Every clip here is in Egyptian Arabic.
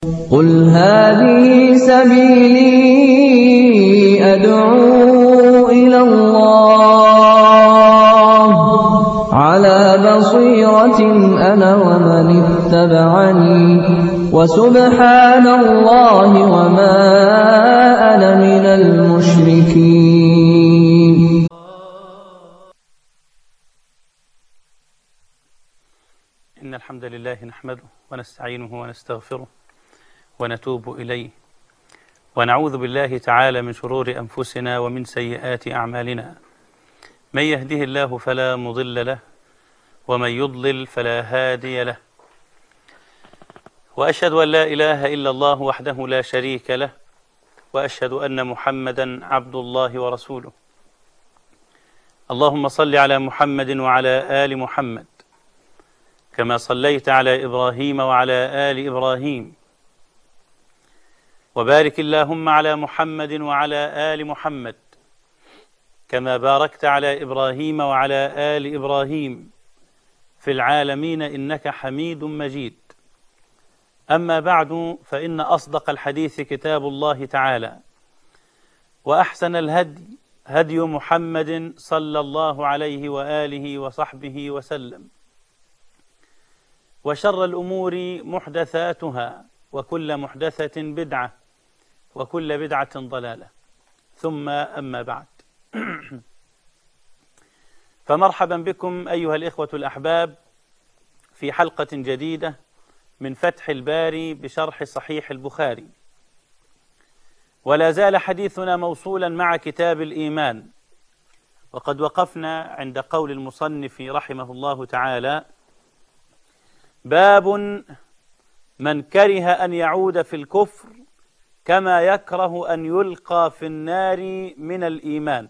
قل هذه سبيلي أدعو إلى الله على بصيرة أنا ومن اتبعني وسبحان الله وما أنا من المشركين إن الحمد لله نحمده ونستعينه ونستغفره ونتوب إليه ونعوذ بالله تعالى من شرور أنفسنا ومن سيئات أعمالنا من يهده الله فلا مضل له ومن يضلل فلا هادي له وأشهد أن لا إله إلا الله وحده لا شريك له وأشهد أن محمدا عبد الله ورسوله اللهم صل على محمد وعلى آل محمد كما صليت على إبراهيم وعلى آل إبراهيم وبارك اللهم على محمد وعلى آل محمد كما باركت على إبراهيم وعلى آل إبراهيم في العالمين إنك حميد مجيد أما بعد فإن أصدق الحديث كتاب الله تعالى وأحسن الهدي هدي محمد صلى الله عليه وآله وصحبه وسلم وشر الأمور محدثاتها وكل محدثة بدعة وكل بدعة ضلالة ثم أما بعد فمرحبا بكم أيها الإخوة الأحباب في حلقة جديدة من فتح الباري بشرح صحيح البخاري ولا زال حديثنا موصولا مع كتاب الإيمان وقد وقفنا عند قول المصنف رحمه الله تعالى باب من كره أن يعود في الكفر كما يكره أن يلقى في النار من الإيمان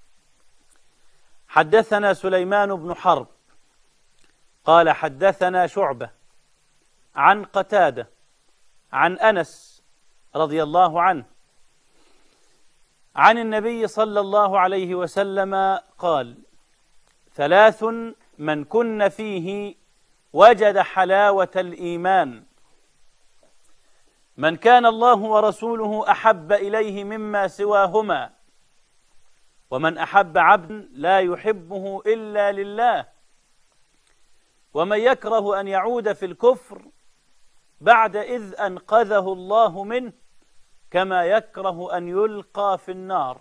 حدثنا سليمان بن حرب قال حدثنا شعبة عن قتادة عن أنس رضي الله عنه عن النبي صلى الله عليه وسلم قال ثلاث من كن فيه وجد حلاوة الإيمان من كان الله ورسوله أحب إليه مما سواهما ومن أحب عبد لا يحبه إلا لله ومن يكره أن يعود في الكفر بعد إذ أنقذه الله منه كما يكره أن يلقى في النار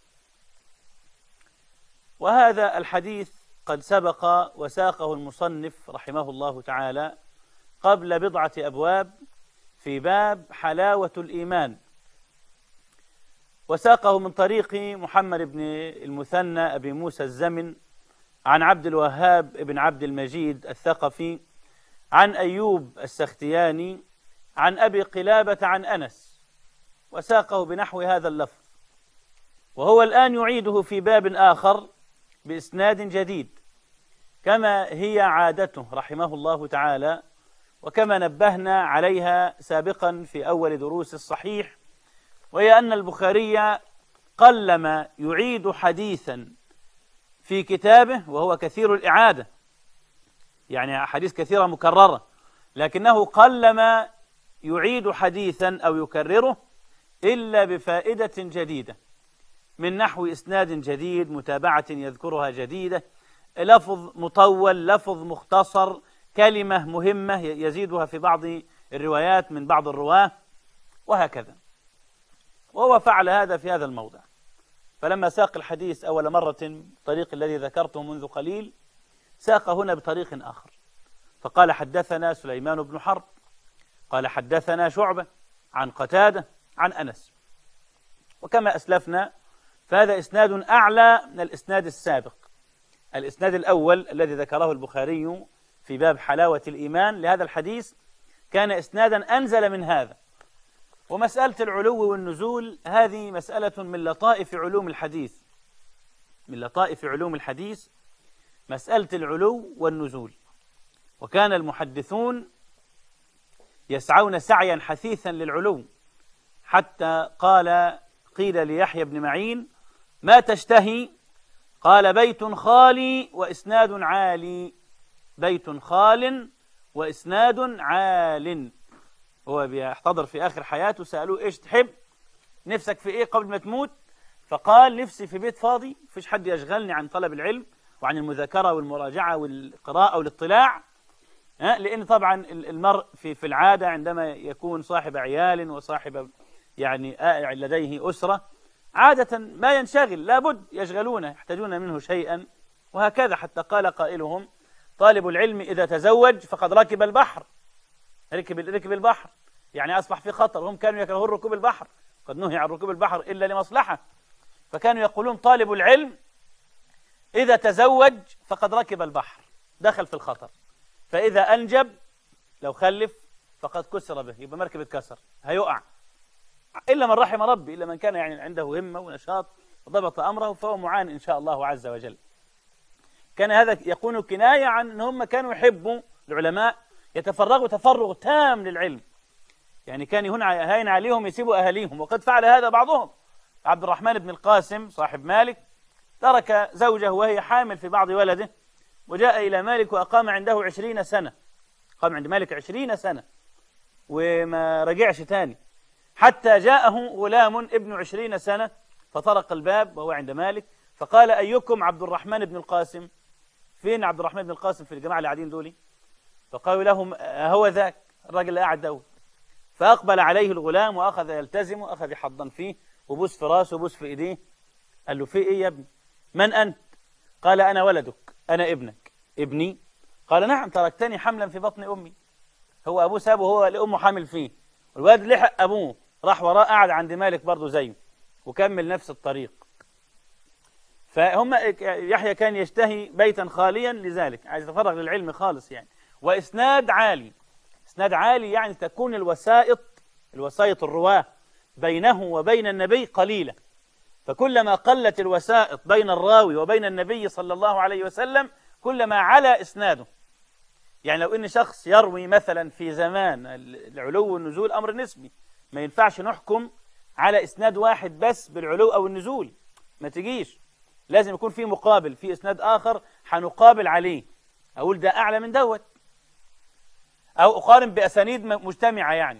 وهذا الحديث قد سبق وساقه المصنف رحمه الله تعالى قبل بضعة أبواب في باب حلاوة الإيمان وساقه من طريق محمد بن المثنى أبي موسى الزمن عن عبد الوهاب بن عبد المجيد الثقفي عن أيوب السختياني عن أبي قلابة عن أنس وساقه بنحو هذا اللفظ وهو الآن يعيده في باب آخر بإسناد جديد كما هي عادته رحمه الله تعالى وكما نبهنا عليها سابقا في أول دروس الصحيح وهي أن البخاري قلما يعيد حديثا في كتابه وهو كثير الإعادة يعني أحاديث كثيرة مكررة لكنه قلما يعيد حديثا أو يكرره إلا بفائدة جديدة من نحو إسناد جديد متابعة يذكرها جديدة لفظ مطول لفظ مختصر كلمة مهمة يزيدها في بعض الروايات من بعض الرواه وهكذا وهو فعل هذا في هذا الموضع فلما ساق الحديث أول مرة الطريق الذي ذكرته منذ قليل ساق هنا بطريق آخر فقال حدثنا سليمان بن حرب قال حدثنا شعبة عن قتادة عن أنس وكما أسلفنا فهذا إسناد أعلى من الإسناد السابق الإسناد الأول الذي ذكره البخاري في باب حلاوة الإيمان لهذا الحديث كان إسنادا أنزل من هذا ومسألة العلو والنزول هذه مسألة من لطائف علوم الحديث من لطائف علوم الحديث مسألة العلو والنزول وكان المحدثون يسعون سعيا حثيثا للعلو حتى قال قيل ليحيى بن معين ما تشتهي قال بيت خالي وإسناد عالي بيت خال وإسناد عال هو بيحتضر في آخر حياته سألوه إيش تحب نفسك في إيه قبل ما تموت فقال نفسي في بيت فاضي فيش حد يشغلني عن طلب العلم وعن المذاكرة والمراجعة والقراءة والاطلاع لأن طبعا المرء في في العادة عندما يكون صاحب عيال وصاحب يعني لديه أسرة عادة ما ينشغل لابد يشغلونه يحتاجون منه شيئا وهكذا حتى قال قائلهم طالب العلم إذا تزوج فقد ركب البحر ركب ركب البحر يعني أصبح في خطر هم كانوا يكرهون ركوب البحر قد نهي عن ركوب البحر إلا لمصلحة فكانوا يقولون طالب العلم إذا تزوج فقد ركب البحر دخل في الخطر فإذا أنجب لو خلف فقد كسر به يبقى مركب اتكسر هيقع إلا من رحم ربي إلا من كان يعني عنده همة ونشاط وضبط أمره فهو معان إن شاء الله عز وجل كان هذا يكون كناية عن أن هم كانوا يحبوا العلماء يتفرغوا تفرغ تام للعلم يعني كان هنا هين عليهم يسيبوا أهاليهم وقد فعل هذا بعضهم عبد الرحمن بن القاسم صاحب مالك ترك زوجه وهي حامل في بعض ولده وجاء إلى مالك وأقام عنده عشرين سنة قام عند مالك عشرين سنة وما رجعش تاني حتى جاءه غلام ابن عشرين سنة فطرق الباب وهو عند مالك فقال أيكم عبد الرحمن بن القاسم فين عبد الرحمن بن القاسم في الجماعة اللي قاعدين دولي فقالوا لهم هو ذاك الراجل اللي قاعد دول فأقبل عليه الغلام وأخذ يلتزم وأخذ يحضن فيه وبوس في راسه وبوس في إيديه قال له في إيه يا ابني من أنت قال أنا ولدك أنا ابنك ابني قال نعم تركتني حملا في بطن أمي هو أبوه سابه هو لأمه حامل فيه والواد لحق أبوه راح وراه قعد عند مالك برضه زيه وكمل نفس الطريق فهم يحيى كان يشتهي بيتا خاليا لذلك عايز يتفرغ للعلم خالص يعني وإسناد عالي إسناد عالي يعني تكون الوسائط الوسائط الرواه بينه وبين النبي قليلة فكلما قلت الوسائط بين الراوي وبين النبي صلى الله عليه وسلم كلما على إسناده يعني لو إن شخص يروي مثلا في زمان العلو والنزول أمر نسبي ما ينفعش نحكم على إسناد واحد بس بالعلو أو النزول ما تجيش لازم يكون في مقابل في إسناد آخر حنقابل عليه أقول ده أعلى من دوت أو أقارن بأسانيد مجتمعة يعني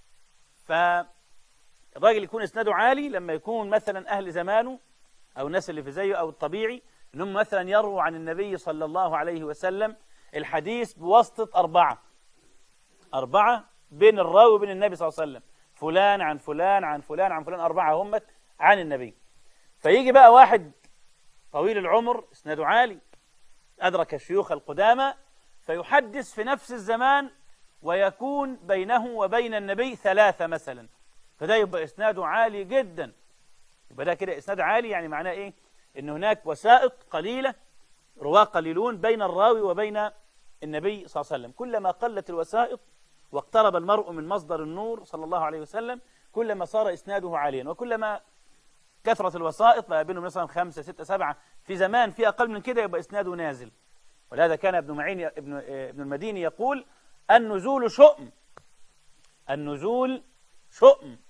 فالراجل يكون إسناده عالي لما يكون مثلا أهل زمانه أو الناس اللي في زيه أو الطبيعي أنهم مثلا يرووا عن النبي صلى الله عليه وسلم الحديث بواسطة أربعة أربعة بين الراوي وبين النبي صلى الله عليه وسلم فلان عن فلان عن فلان عن فلان أربعة هم عن النبي فيجي بقى واحد طويل العمر اسناده عالي أدرك الشيوخ القدامى فيحدث في نفس الزمان ويكون بينه وبين النبي ثلاثة مثلا فده يبقى إسناده عالي جدا يبقى ده كده إسناد عالي يعني معناه إيه إن هناك وسائط قليلة رواة قليلون بين الراوي وبين النبي صلى الله عليه وسلم كلما قلت الوسائط واقترب المرء من مصدر النور صلى الله عليه وسلم كلما صار إسناده عاليا وكلما كثرة الوسائط بقى بينهم مثلا خمسة ستة سبعة في زمان في أقل من كده يبقى إسناده نازل ولهذا كان ابن معين ابن ابن المديني يقول النزول شؤم النزول شؤم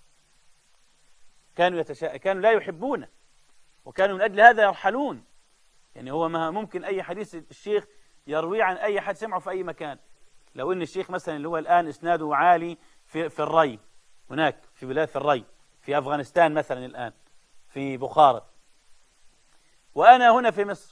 كانوا يتشا... كانوا لا يحبونه وكانوا من أجل هذا يرحلون يعني هو ما ممكن أي حديث الشيخ يرويه عن أي حد سمعه في أي مكان لو إن الشيخ مثلا اللي هو الآن إسناده عالي في, في الري هناك في بلاد في الري في أفغانستان مثلا الآن في بخارى وأنا هنا في مصر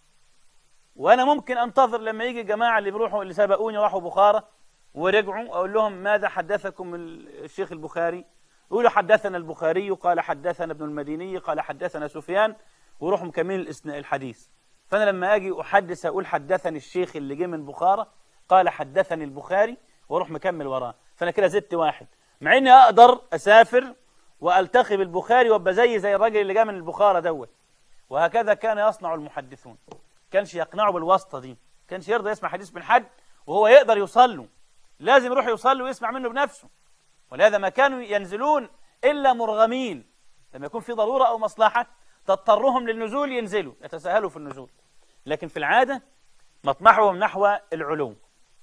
وأنا ممكن أنتظر لما يجي الجماعة اللي بيروحوا اللي سبقوني راحوا بخارى ورجعوا أقول لهم ماذا حدثكم الشيخ البخاري يقولوا حدثنا البخاري قال حدثنا ابن المديني قال حدثنا سفيان ويروحوا مكملين الحديث فأنا لما أجي أحدث أقول حدثني الشيخ اللي جه من بخارى قال حدثني البخاري واروح مكمل وراه فأنا كده زدت واحد مع إني أقدر أسافر والتقي بالبخاري وابقى زي زي الراجل اللي جاء من البخارى دوت وهكذا كان يصنع المحدثون كانش يقنعوا بالواسطه دي كانش يرضى يسمع حديث من حد وهو يقدر يوصل له لازم يروح يوصل له ويسمع منه بنفسه ولهذا ما كانوا ينزلون الا مرغمين لما يكون في ضروره او مصلحه تضطرهم للنزول ينزلوا يتساهلوا في النزول لكن في العاده مطمحهم نحو العلو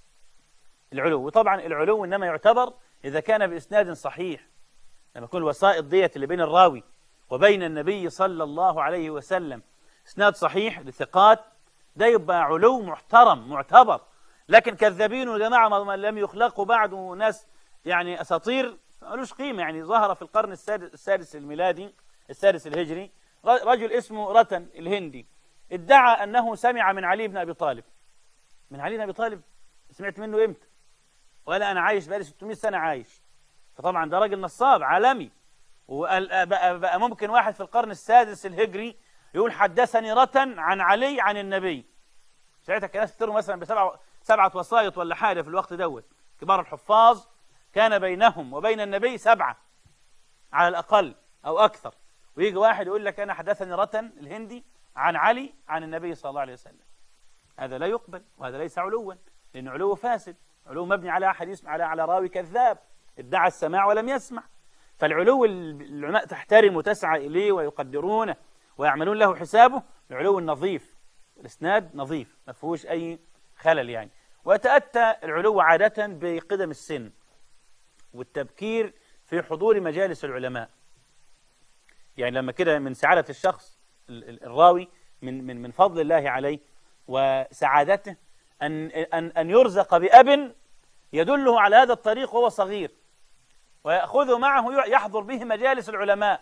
العلو وطبعا العلو انما يعتبر اذا كان باسناد صحيح لما يكون الوسائط ديت اللي بين الراوي وبين النبي صلى الله عليه وسلم اسناد صحيح لثقات ده يبقى علو محترم معتبر لكن كذابين وجماعة لم يخلقوا بعد ناس يعني أساطير ملوش قيمة يعني ظهر في القرن السادس, السادس الميلادي السادس الهجري رجل اسمه رتن الهندي ادعى أنه سمع من علي بن أبي طالب من علي بن أبي طالب سمعت منه إمتى ولا أنا عايش بقالي 600 سنة عايش فطبعا ده راجل نصاب عالمي وبقى بقى ممكن واحد في القرن السادس الهجري يقول حدثني رتن عن علي عن النبي ساعتها كان الناس مثلا بسبعة سبعة وسائط ولا حاجة في الوقت دوت كبار الحفاظ كان بينهم وبين النبي سبعة على الأقل أو أكثر ويجي واحد يقول لك أنا حدثني رتن الهندي عن علي عن النبي صلى الله عليه وسلم هذا لا يقبل وهذا ليس علوا لأن علو فاسد علو مبني على حديث على على راوي كذاب ادعى السماع ولم يسمع فالعلو العلماء تحترم وتسعى إليه ويقدرونه ويعملون له حسابه العلو النظيف الاسناد نظيف ما فيهوش أي خلل يعني ويتأتى العلو عادة بقدم السن والتبكير في حضور مجالس العلماء يعني لما كده من سعادة الشخص الراوي من من من فضل الله عليه وسعادته أن أن أن يرزق بأب يدله على هذا الطريق وهو صغير ويأخذه معه يحضر به مجالس العلماء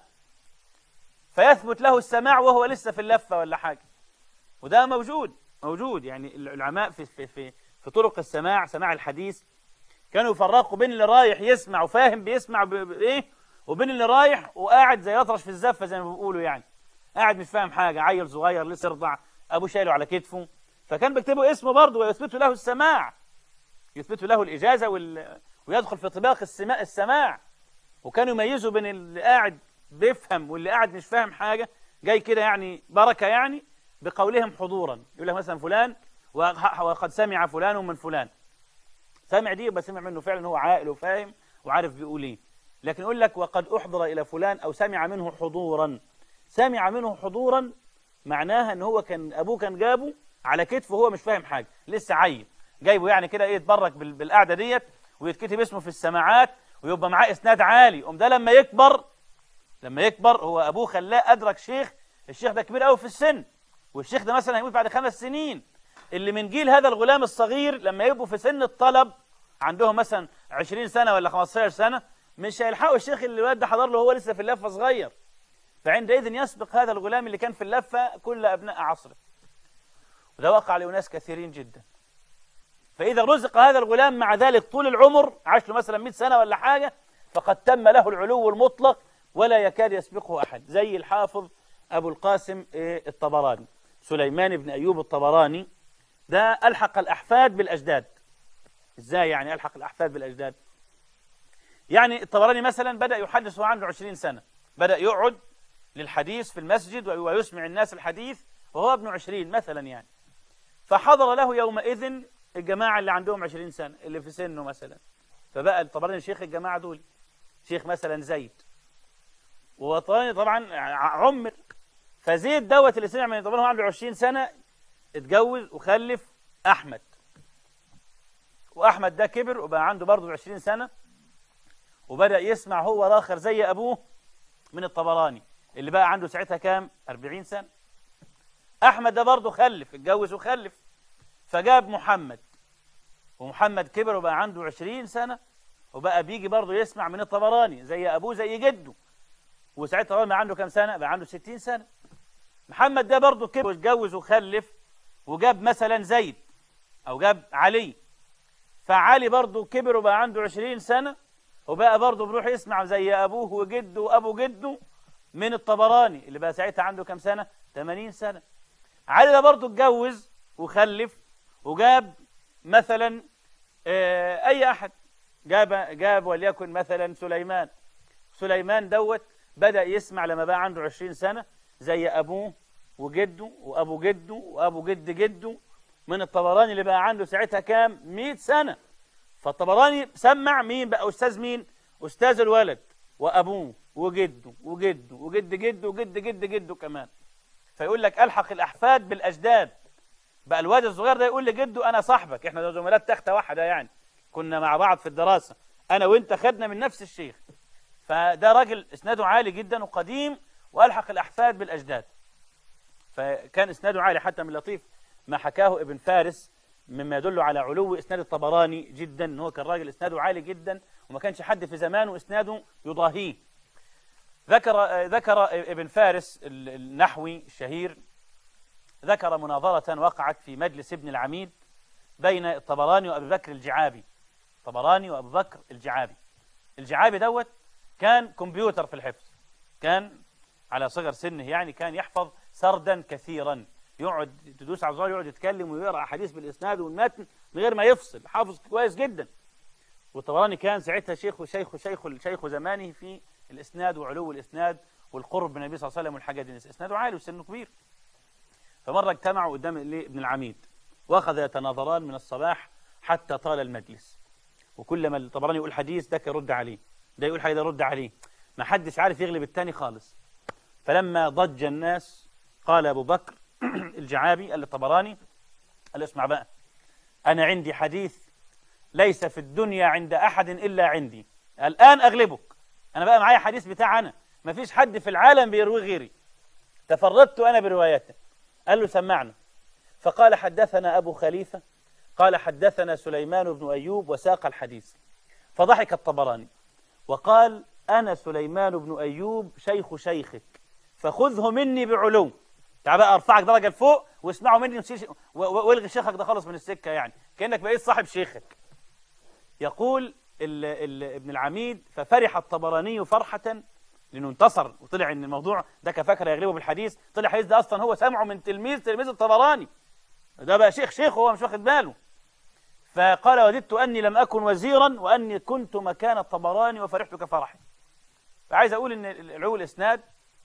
فيثبت له السماع وهو لسه في اللفة ولا حاجة وده موجود موجود يعني العلماء في في في في طرق السماع سماع الحديث كانوا يفرقوا بين اللي رايح يسمع وفاهم بيسمع بايه وبين اللي رايح وقاعد زي يطرش في الزفه زي ما بيقولوا يعني قاعد مش فاهم حاجه عيل صغير لسه يرضع ابوه شايله على كتفه فكان بيكتبوا اسمه برضه ويثبتوا له السماع يثبتوا له الاجازه وال... ويدخل في طباق السماء السماع وكانوا يميزوا بين اللي قاعد بيفهم واللي قاعد مش فاهم حاجه جاي كده يعني بركه يعني بقولهم حضورا يقول لك مثلا فلان وقد سمع فلان من فلان سمع دي يبقى سمع منه فعلا هو عاقل وفاهم وعارف بيقول ايه لكن يقول لك وقد احضر الى فلان او سمع منه حضورا سمع منه حضورا معناها ان هو كان ابوه كان جابه على كتفه وهو مش فاهم حاجه لسه عيل جايبه يعني كده ايه يتبرك بالقعده ديت ويتكتب اسمه في السماعات ويبقى معاه اسناد عالي قوم ده لما يكبر لما يكبر هو ابوه خلاه ادرك شيخ الشيخ ده كبير قوي في السن والشيخ ده مثلا هيموت بعد خمس سنين اللي من جيل هذا الغلام الصغير لما يبقوا في سن الطلب عندهم مثلا 20 سنة ولا 15 سنة مش هيلحقوا الشيخ اللي الواد ده حضر له هو لسه في اللفة صغير فعندئذ يسبق هذا الغلام اللي كان في اللفة كل أبناء عصره وده وقع لأناس كثيرين جدا فإذا رزق هذا الغلام مع ذلك طول العمر عاش له مثلا 100 سنة ولا حاجة فقد تم له العلو المطلق ولا يكاد يسبقه أحد زي الحافظ أبو القاسم الطبراني سليمان بن أيوب الطبراني ده ألحق الأحفاد بالأجداد إزاي يعني ألحق الأحفاد بالأجداد يعني الطبراني مثلا بدأ يحدث وهو عنده 20 سنة بدأ يقعد للحديث في المسجد ويسمع الناس الحديث وهو ابن 20 مثلا يعني فحضر له يومئذ الجماعة اللي عندهم 20 سنة اللي في سنه مثلا فبقى الطبراني شيخ الجماعة دول شيخ مثلا زيد وطبعا طبعا عمر فزيد دوت اللي سمع من الطبراني وهو عنده 20 سنة اتجوز وخلف أحمد وأحمد ده كبر وبقى عنده برضه 20 سنة وبدأ يسمع هو راخر زي أبوه من الطبراني اللي بقى عنده ساعتها كام 40 سنة أحمد ده برضه خلف اتجوز وخلف فجاب محمد ومحمد كبر وبقى عنده 20 سنة وبقى بيجي برضه يسمع من الطبراني زي أبوه زي جده وساعتها بقى عنده كام سنة بقى عنده 60 سنة محمد ده برضه كبر واتجوز وخلف وجاب مثلا زيد أو جاب علي فعلي برضه كبر وبقى عنده 20 سنة وبقى برضه بيروح يسمع زي أبوه وجده وأبو جده من الطبراني اللي بقى ساعتها عنده كام سنة 80 سنة علي ده برضه اتجوز وخلف وجاب مثلا أي أحد جاب جاب وليكن مثلا سليمان سليمان دوت بدأ يسمع لما بقى عنده 20 سنة زي أبوه وجده وأبو جده وأبو جد جده من الطبراني اللي بقى عنده ساعتها كام 100 سنة فالطبراني سمع مين بقى أستاذ مين أستاذ الولد وأبوه وجده وجده وجد جده وجد جد جده كمان فيقول لك ألحق الأحفاد بالأجداد بقى الواد الصغير ده يقول لجده أنا صاحبك إحنا زملاء تختة واحدة يعني كنا مع بعض في الدراسة أنا وإنت خدنا من نفس الشيخ فده راجل إسناده عالي جدا وقديم وألحق الأحفاد بالأجداد فكان إسناده عالي حتى من لطيف ما حكاه ابن فارس مما يدل على علو إسناد الطبراني جدا إن هو كان راجل إسناده عالي جدا وما كانش حد في زمانه إسناده يضاهيه ذكر ذكر ابن فارس النحوي الشهير ذكر مناظرة وقعت في مجلس ابن العميد بين الطبراني وأبي بكر الجعابي طبراني وأبو بكر الجعابي الجعابي دوت كان كمبيوتر في الحفظ كان على صغر سنه يعني كان يحفظ سردا كثيرا يقعد تدوس على الزرار يقعد يتكلم ويقرا احاديث بالاسناد والمتن من غير ما يفصل حافظ كويس جدا والطبراني كان ساعتها شيخ شيخ شيخ شيخ زمانه في الاسناد وعلو الاسناد والقرب من النبي صلى الله عليه وسلم والحاجات دي اسناده عالي وسنه كبير فمره اجتمعوا قدام ابن العميد واخذ يتناظران من الصباح حتى طال المجلس وكلما الطبراني يقول حديث ده يرد عليه ده يقول حاجه ده يرد عليه ما حدش عارف يغلب الثاني خالص فلما ضج الناس قال ابو بكر الجعابي الطبراني قال اسمع بقى انا عندي حديث ليس في الدنيا عند احد الا عندي الان اغلبك انا بقى معايا حديث بتاع انا ما فيش حد في العالم بيروي غيري تفردت انا بروايته قال له سمعنا فقال حدثنا ابو خليفه قال حدثنا سليمان بن أيوب وساق الحديث فضحك الطبراني وقال أنا سليمان بن أيوب شيخ شيخك فخذه مني بعلو تعال بقى ارفعك درجة لفوق واسمعوا مني والغي شيخك ده خالص من السكة يعني كأنك بقيت صاحب شيخك يقول ال ال ابن العميد ففرح الطبراني فرحة لأنه انتصر وطلع ان الموضوع ده كفكر يغلبه بالحديث طلع الحديث ده أصلا هو سمعه من تلميذ تلميذ الطبراني ده بقى شيخ شيخ وهو مش واخد باله فقال وددت أني لم أكن وزيرا وأني كنت مكان الطبراني وفرحت كفرحي فعايز أقول أن العلو الإسناد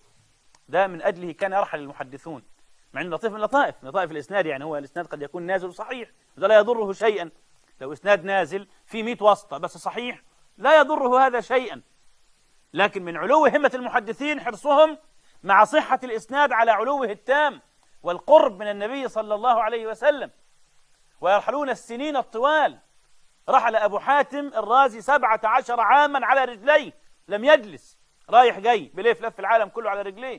ده من أجله كان يرحل المحدثون مع أنه لطيف من لطائف من لطائف الإسناد يعني هو الإسناد قد يكون نازل صحيح وده لا يضره شيئا لو إسناد نازل في 100 واسطة بس صحيح لا يضره هذا شيئا لكن من علو همة المحدثين حرصهم مع صحة الإسناد على علوه التام والقرب من النبي صلى الله عليه وسلم ويرحلون السنين الطوال رحل أبو حاتم الرازي سبعة عشر عاما على رجليه لم يجلس رايح جاي بلف لف العالم كله على رجليه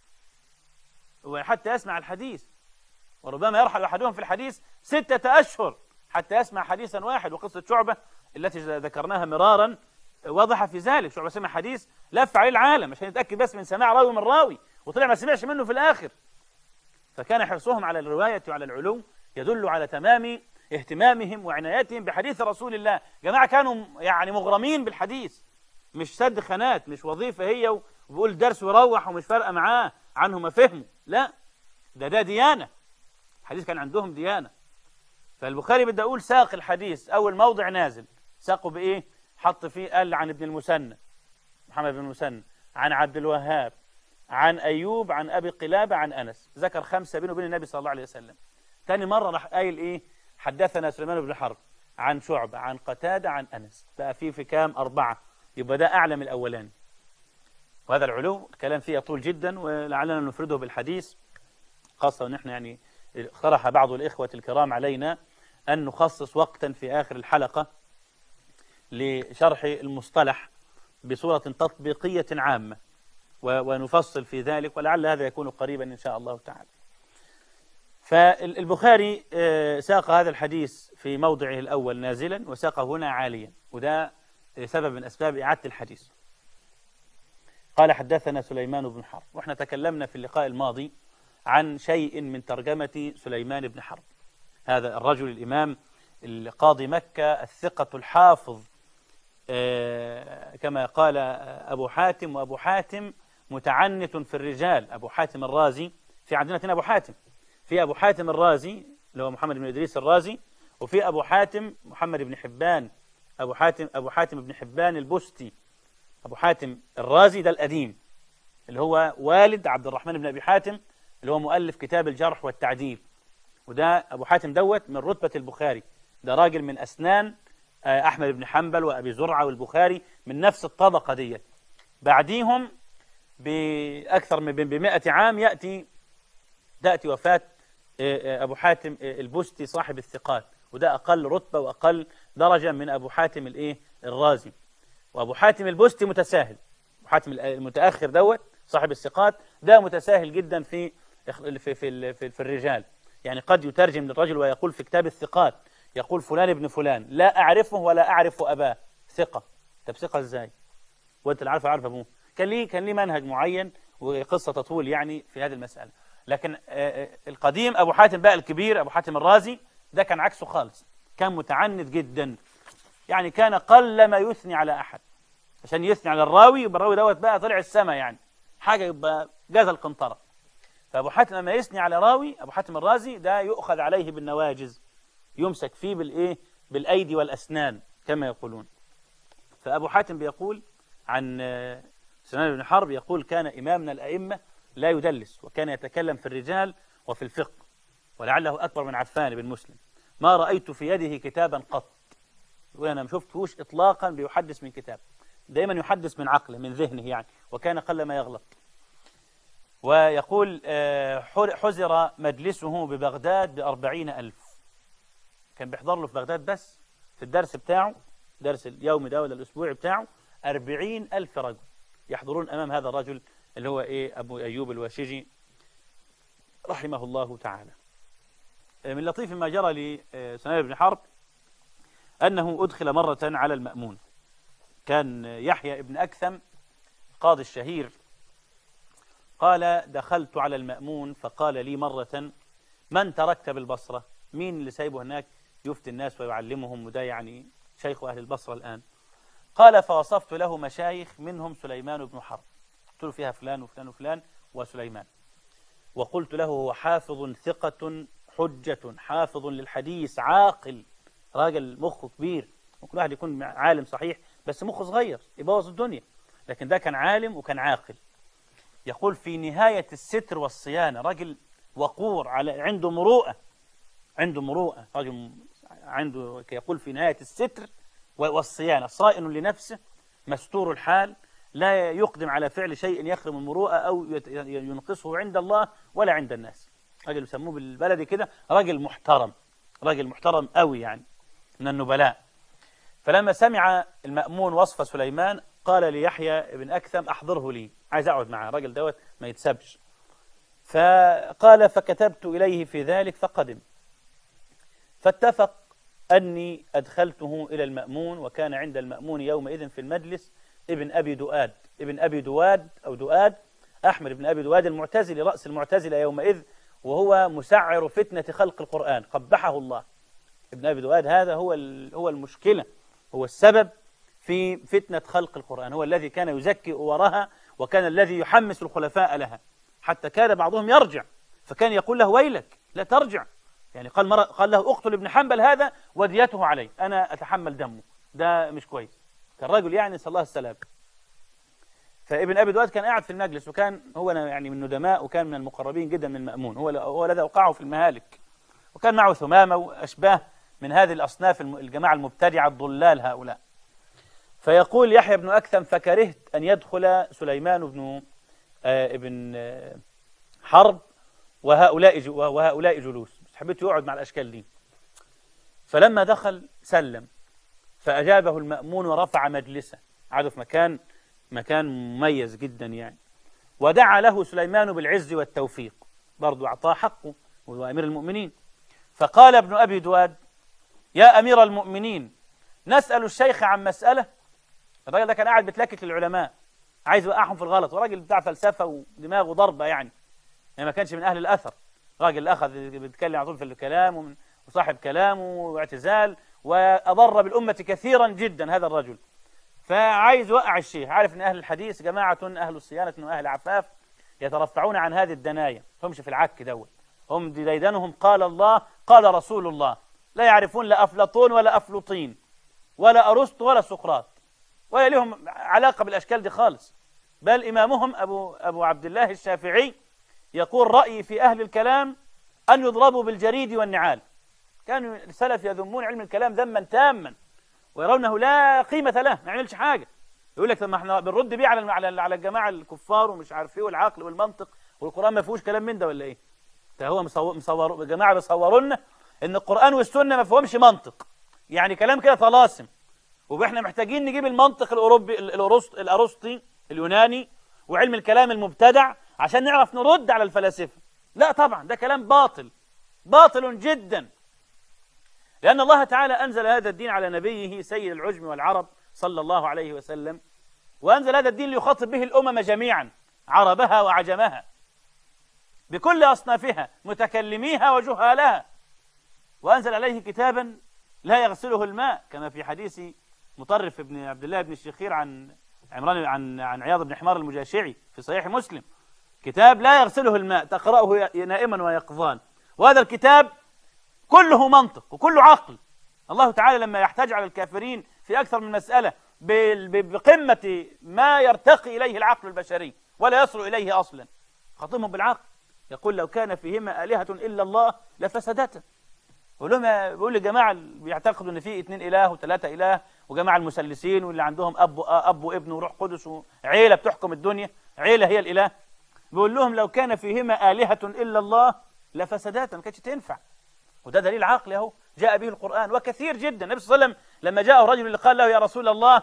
وحتى يسمع الحديث وربما يرحل أحدهم في الحديث ستة أشهر حتى يسمع حديثا واحد وقصة شعبة التي ذكرناها مرارا واضحة في ذلك شعبة سمع حديث لف عليه العالم عشان يتأكد بس من سماع راوي من راوي وطلع ما سمعش منه في الآخر فكان حرصهم على الرواية وعلى العلو يدل على تمام اهتمامهم وعنايتهم بحديث رسول الله جماعة كانوا يعني مغرمين بالحديث مش سد خانات مش وظيفة هي وبيقول درس ويروح ومش فارقة معاه عنه ما فهمه لا ده ده ديانة الحديث كان عندهم ديانة فالبخاري بدأ يقول ساق الحديث أول موضع نازل ساقه بإيه حط فيه قال عن ابن المثنى محمد بن المثنى عن عبد الوهاب عن أيوب عن أبي قلابة عن أنس ذكر خمسة بينه وبين النبي صلى الله عليه وسلم تاني مرة راح قايل إيه حدثنا سليمان بن حرب عن شعبة عن قتادة عن أنس بقى فيه في كام أربعة يبقى ده أعلى من الأولاني وهذا العلو الكلام فيه يطول جدا ولعلنا نفرده بالحديث خاصة ونحن يعني اقترح بعض الإخوة الكرام علينا أن نخصص وقتا في آخر الحلقة لشرح المصطلح بصورة تطبيقية عامة ونفصل في ذلك ولعل هذا يكون قريبا إن شاء الله تعالى فالبخاري آه، ساق هذا الحديث في موضعه الأول نازلا وساقه هنا عاليا وده سبب من أسباب إعادة الحديث قال حدثنا سليمان بن حرب وإحنا تكلمنا في اللقاء الماضي عن شيء من ترجمة سليمان بن حرب هذا الرجل الإمام القاضي مكة الثقة الحافظ آه، كما قال أبو حاتم وأبو حاتم متعنت في الرجال أبو حاتم الرازي في عندنا أبو حاتم في أبو حاتم الرازي اللي هو محمد بن إدريس الرازي وفي أبو حاتم محمد بن حبان أبو حاتم أبو حاتم بن حبان البستي أبو حاتم الرازي ده القديم اللي هو والد عبد الرحمن بن أبي حاتم اللي هو مؤلف كتاب الجرح والتعديل وده أبو حاتم دوت من رتبة البخاري ده راجل من أسنان آه، أحمد بن حنبل وأبي زرعة والبخاري من نفس الطبقة ديت بعديهم بأكثر من بمئة عام يأتي تأتي وفاة آه، آه، أبو حاتم آه، البستي صاحب الثقات وده أقل رتبة وأقل درجة من أبو حاتم الإيه الرازي وأبو حاتم البستي متساهل أبو حاتم المتأخر دوت صاحب الثقات ده متساهل جدا في في في, في, في الرجال يعني قد يترجم للرجل ويقول في كتاب الثقات يقول فلان ابن فلان لا أعرفه ولا أعرف أباه ثقة طب ثقة ازاي وانت اللي عارف عارف ابوه كان ليه كان ليه منهج معين وقصة تطول يعني في هذه المسألة لكن آه، آه، القديم أبو حاتم بقى الكبير أبو حاتم الرازي ده كان عكسه خالص كان متعنت جدا يعني كان قل ما يثني على أحد عشان يثني على الراوي يبقى الراوي دوت بقى طلع السما يعني حاجة يبقى جاز القنطرة فأبو حاتم لما يثني على راوي أبو حاتم الرازي ده يؤخذ عليه بالنواجز يمسك فيه بالإيه بالأيدي والأسنان كما يقولون فأبو حاتم بيقول عن آه، سنان بن حرب يقول كان إمام من الأئمة لا يدلس وكان يتكلم في الرجال وفي الفقه ولعله أكبر من عفان بن مسلم ما رأيت في يده كتابا قط يقول أنا ما شفتهوش إطلاقا بيحدث من كتاب دائما يحدث من عقله من ذهنه يعني وكان قل ما يغلط ويقول آه، حزر مجلسه ببغداد بأربعين ألف كان بيحضر له في بغداد بس في الدرس بتاعه درس اليوم ده ولا الأسبوع بتاعه أربعين ألف رجل يحضرون أمام هذا الرجل اللي هو إيه أبو أيوب الواشجي رحمه الله تعالى من لطيف ما جرى لسنان بن حرب أنه أدخل مرة على المأمون كان يحيى ابن أكثم قاضي الشهير قال دخلت على المأمون فقال لي مرة من تركت بالبصرة مين اللي سايبه هناك يفتي الناس ويعلمهم وده يعني شيخ أهل البصرة الآن قال فوصفت له مشايخ منهم سليمان بن حرب قلت له فيها فلان وفلان وفلان وسليمان وقلت له هو حافظ ثقة حجة حافظ للحديث عاقل راجل مخه كبير ممكن واحد يكون عالم صحيح بس مخه صغير يبوظ الدنيا لكن ده كان عالم وكان عاقل يقول في نهاية الستر والصيانة راجل وقور على عنده مروءة عنده مروءة راجل عنده يقول في نهاية الستر والصيانة صائن لنفسه مستور الحال لا يقدم على فعل شيء يخرم المروءة أو ينقصه عند الله ولا عند الناس راجل يسموه بالبلدي كده راجل محترم راجل محترم قوي يعني من النبلاء فلما سمع المأمون وصف سليمان قال ليحيى بن أكثم أحضره لي عايز أقعد معه راجل دوت ما يتسبش فقال فكتبت إليه في ذلك فقدم فاتفق أني أدخلته إلى المأمون وكان عند المأمون يومئذ في المجلس ابن أبي دؤاد ابن أبي دواد أو دؤاد أحمد بن أبي دواد المعتزلي رأس المعتزلة يومئذ وهو مسعر فتنة خلق القرآن قبحه الله ابن أبي دواد هذا هو هو المشكلة هو السبب في فتنة خلق القرآن هو الذي كان يزكي وراها وكان الذي يحمس الخلفاء لها حتى كان بعضهم يرجع فكان يقول له ويلك لا ترجع يعني قال مرة قال له اقتل ابن حنبل هذا وديته علي أنا أتحمل دمه ده مش كويس كان رجل يعني صلى الله السلام فابن أبي دواد كان قاعد في المجلس وكان هو يعني من ندماء وكان من المقربين جدا من المأمون هو هو الذي أوقعه في المهالك وكان معه ثمامة وأشباه من هذه الأصناف الجماعة المبتدعة الضلال هؤلاء فيقول يحيى بن أكثم فكرهت أن يدخل سليمان بن آه ابن آه حرب وهؤلاء وهؤلاء جلوس حبيت يقعد مع الأشكال دي فلما دخل سلم فأجابه المأمون ورفع مجلسه قعدوا في مكان مكان مميز جدا يعني ودعا له سليمان بالعز والتوفيق برضو أعطاه حقه وهو أمير المؤمنين فقال ابن أبي دواد يا أمير المؤمنين نسأل الشيخ عن مسألة الراجل ده كان قاعد بتلكك للعلماء عايز يوقعهم في الغلط وراجل بتاع فلسفة ودماغه ضربة يعني يعني ما كانش من أهل الأثر راجل أخذ بيتكلم على طول في الكلام وصاحب كلام واعتزال وأضر بالأمة كثيرا جدا هذا الرجل فعايز يوقع الشيخ عارف أن أهل الحديث جماعة أهل الصيانة وأهل عفاف يترفعون عن هذه الدنايا همش في العك دول هم ديدنهم قال الله قال رسول الله لا يعرفون لا أفلاطون ولا أفلوطين ولا أرسطو ولا سقراط ولا لهم علاقة بالأشكال دي خالص بل إمامهم أبو, أبو عبد الله الشافعي يقول رأيي في أهل الكلام أن يضربوا بالجريد والنعال كانوا السلف يذمون علم الكلام ذما تاما ويرونه لا قيمة له ما يعملش حاجة يقول لك طب ما احنا بنرد بيه على على على الجماعة الكفار ومش عارف ايه والعقل والمنطق والقرآن ما فيهوش كلام من ده ولا ايه؟ ده هو مصور مصور الجماعة بيصوروا لنا ان القرآن والسنة ما فيهمش منطق يعني كلام كده طلاسم واحنا محتاجين نجيب المنطق الاوروبي الارسطي اليوناني وعلم الكلام المبتدع عشان نعرف نرد على الفلاسفة لا طبعا ده كلام باطل باطل جدا لأن الله تعالى أنزل هذا الدين على نبيه سيد العجم والعرب صلى الله عليه وسلم وأنزل هذا الدين ليخاطب به الأمم جميعا عربها وعجمها بكل أصنافها متكلميها وجهالها وأنزل عليه كتابا لا يغسله الماء كما في حديث مطرف بن عبد الله بن الشخير عن عمران عن عن عياض بن حمار المجاشعي في صحيح مسلم كتاب لا يغسله الماء تقرأه نائما ويقظان وهذا الكتاب كله منطق وكله عقل الله تعالى لما يحتاج على الكافرين في أكثر من مسألة بقمة ما يرتقي إليه العقل البشري ولا يصل إليه أصلا خاطبهم بالعقل يقول لو كان فيهما آلهة إلا الله لفسدتا بقول لهم بقول للجماعة بيعتقدوا إن في اثنين إله وثلاثة إله وجماعة المسلسين واللي عندهم أب أب وابن وروح قدس وعيلة بتحكم الدنيا عيلة هي الإله بيقول لهم لو كان فيهما آلهة إلا الله لفسدتا ما كانتش تنفع وده دليل عقلي اهو جاء به القرآن وكثير جدا النبي صلى الله عليه وسلم لما جاءه رجل اللي قال له يا رسول الله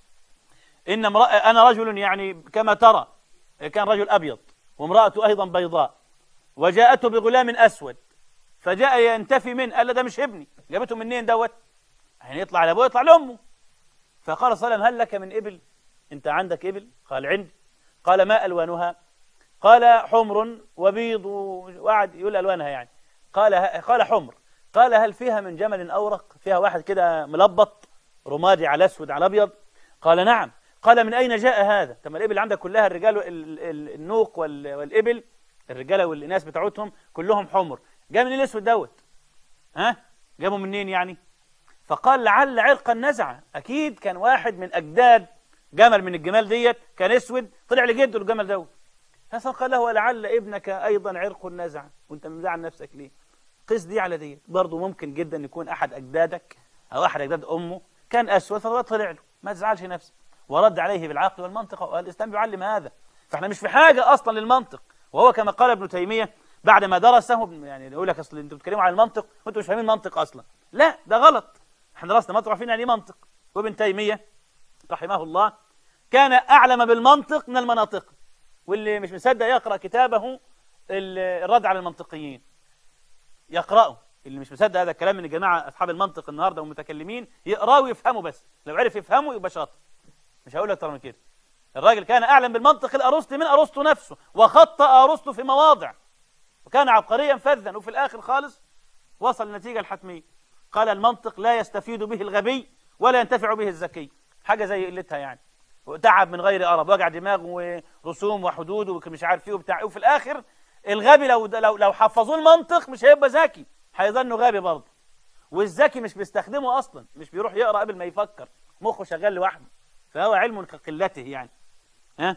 إن أنا رجل يعني كما ترى كان رجل أبيض وامرأته أيضا بيضاء وجاءته بغلام أسود فجاء ينتفي منه قال له ده مش ابني جابته منين دوت يعني يطلع لابوه يطلع لأمه فقال صلى الله عليه وسلم هل لك من إبل أنت عندك إبل قال عندي قال ما ألوانها قال حمر وبيض وقعد يقول ألوانها يعني قال قال حمر قال هل فيها من جمل أورق فيها واحد كده ملبط رمادي على أسود على أبيض قال نعم قال من أين جاء هذا طب الإبل عندك كلها الرجال النوق والإبل الرجالة والناس بتاعتهم كلهم حمر جاء من الأسود دوت ها جابوا منين يعني فقال لعل عرق النزعة أكيد كان واحد من أجداد جمل من الجمال ديت كان اسود طلع لجده الجمل دوت فقال له ولعل ابنك أيضا عرق النزعة وانت مزعل نفسك ليه قس دي على دي برضه ممكن جدا يكون أحد أجدادك أو أحد أجداد أمه كان أسود فطلع له ما تزعلش نفسك ورد عليه بالعقل والمنطق والإسلام بيعلم هذا فاحنا مش في حاجة أصلا للمنطق وهو كما قال ابن تيمية بعد ما درسه يعني يقول لك أصل أنتوا بتتكلموا عن المنطق وأنتوا مش فاهمين المنطق أصلا لا ده غلط احنا درسنا منطق عارفين يعني منطق وابن تيمية رحمه الله كان أعلم بالمنطق من المناطق واللي مش مصدق يقرأ كتابه الرد على المنطقيين يقرأه اللي مش مصدق هذا الكلام من الجماعة أصحاب المنطق النهاردة والمتكلمين يقرأه ويفهمه بس لو عرف يفهمه يبقى شاطر مش هقول أكتر من كده الراجل كان أعلم بالمنطق الأرسطي من أرسطو نفسه وخطأ أرسطو في مواضع وكان عبقريا فذا وفي الآخر خالص وصل النتيجة الحتمية قال المنطق لا يستفيد به الغبي ولا ينتفع به الذكي حاجة زي قلتها يعني وتعب من غير أرب وجع دماغ ورسوم وحدود ومش عارف ايه وبتاع وفي الآخر الغبي لو لو لو حفظوه المنطق مش هيبقى ذكي هيظنه غبي برضه والذكي مش بيستخدمه أصلا مش بيروح يقرأ قبل ما يفكر مخه شغال لوحده فهو علم كقلته يعني ها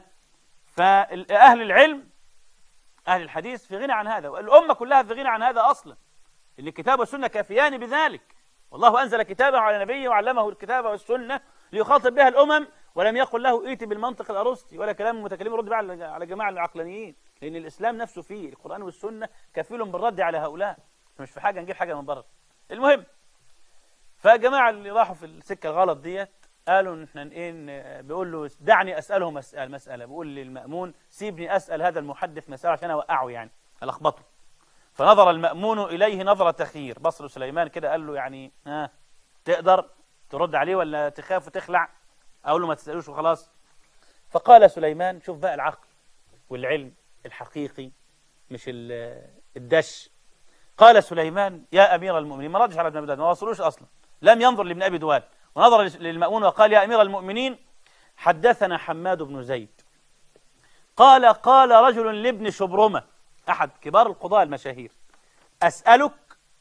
فأهل العلم أهل الحديث في غنى عن هذا والأمة كلها في غنى عن هذا أصلا إن الكتاب والسنة كافيان بذلك والله أنزل كتابه على نبيه وعلمه الكتاب والسنة ليخاطب بها الأمم ولم يقل له ائتي بالمنطق الأرسطي ولا كلام المتكلمين رد بقى على جماعة العقلانيين لأن الإسلام نفسه فيه القرآن والسنة كفيل بالرد على هؤلاء مش في حاجة نجيب حاجة من بره المهم فجماعة اللي راحوا في السكة الغلط ديت قالوا ان احنا ايه بيقول له دعني اساله مسألة مسألة بيقول للمأمون سيبني اسأل هذا المحدث مسألة عشان اوقعه يعني الخبطه فنظر المأمون اليه نظرة تخير بصر سليمان كده قال له يعني ها تقدر ترد عليه ولا تخاف وتخلع اقول له ما تسالوش وخلاص فقال سليمان شوف بقى العقل والعلم الحقيقي مش الدش قال سليمان يا امير المؤمنين ما ردش على ابن ابي ما وصلوش اصلا لم ينظر لابن ابي دوال ونظر للمأمون وقال يا أمير المؤمنين حدثنا حماد بن زيد قال قال رجل لابن شبرمة أحد كبار القضاء المشاهير أسألك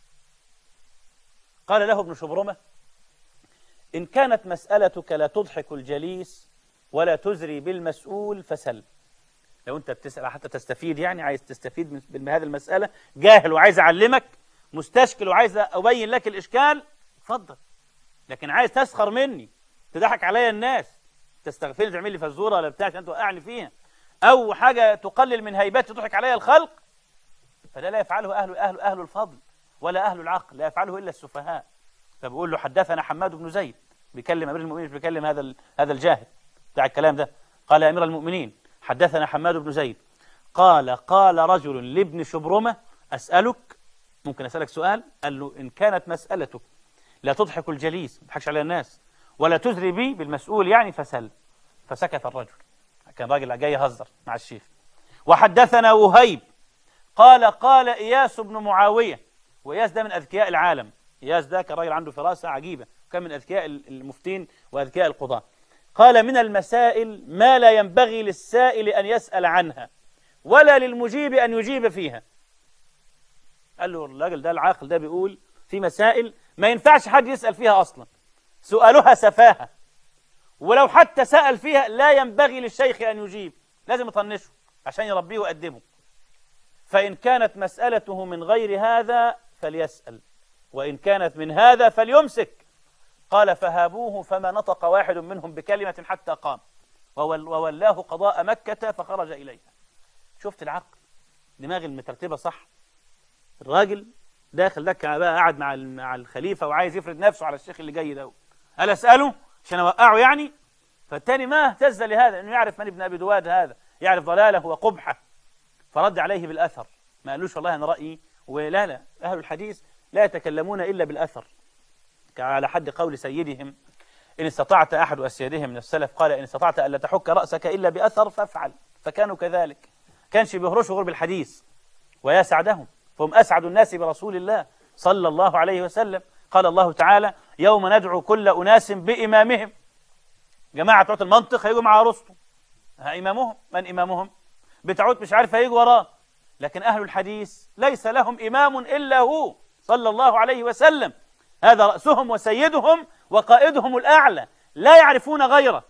قال له ابن شبرمة إن كانت مسألتك لا تضحك الجليس ولا تزري بالمسؤول فسل لو أنت بتسأل حتى تستفيد يعني عايز تستفيد من هذه المسألة جاهل وعايز أعلمك مستشكل وعايز أبين لك الإشكال اتفضل لكن عايز تسخر مني تضحك عليا الناس تستغفرني تعمل لي فزوره ولا بتاع عشان توقعني فيها او حاجه تقلل من هيبتي تضحك عليا الخلق فده لا يفعله اهل اهل اهل الفضل ولا اهل العقل لا يفعله الا السفهاء فبقول له حدثنا حماد بن زيد بيكلم امير المؤمنين مش بيكلم هذا هذا الجاهل بتاع الكلام ده قال يا امير المؤمنين حدثنا حماد بن زيد قال قال رجل لابن شبرمه اسالك ممكن اسالك سؤال قال له ان كانت مسالتك لا تضحك الجليس ما تضحكش على الناس ولا تزري بي بالمسؤول يعني فسل فسكت الرجل كان راجل جاي يهزر مع الشيخ وحدثنا وهيب قال قال إياس بن معاوية وإياس ده من أذكياء العالم إياس ده كان راجل عنده فراسة عجيبة كان من أذكياء المفتين وأذكياء القضاة قال من المسائل ما لا ينبغي للسائل أن يسأل عنها ولا للمجيب أن يجيب فيها قال له الراجل ده العاقل ده بيقول في مسائل ما ينفعش حد يسأل فيها أصلا سؤالها سفاهة ولو حتى سأل فيها لا ينبغي للشيخ أن يجيب لازم يطنشه عشان يربيه ويأدبه فإن كانت مسألته من غير هذا فليسأل وإن كانت من هذا فليمسك قال فهابوه فما نطق واحد منهم بكلمة حتى قام وولاه قضاء مكة فخرج إليها شفت العقل دماغ المترتبة صح الراجل داخل ده بقى قاعد مع مع الخليفة وعايز يفرض نفسه على الشيخ اللي جاي ده هل أسأله عشان أوقعه يعني فالتاني ما اهتز لهذا انه يعرف من ابن ابي دواد هذا يعرف ضلاله وقبحه فرد عليه بالاثر ما قالوش والله انا رايي ولا لا اهل الحديث لا يتكلمون الا بالاثر على حد قول سيدهم ان استطعت احد اسيادهم من السلف قال ان استطعت الا تحك راسك الا باثر فافعل فكانوا كذلك كانش بيهرشوا غير بالحديث ويا سعدهم فهم اسعد الناس برسول الله صلى الله عليه وسلم قال الله تعالى يوم ندعو كل اناس بامامهم جماعة بتوع المنطق هيجوا مع أرسطو إمامهم من إمامهم بتعود مش عارف هيجوا وراه لكن أهل الحديث ليس لهم إمام إلا هو صلى الله عليه وسلم هذا رأسهم وسيدهم وقائدهم الأعلى لا يعرفون غيره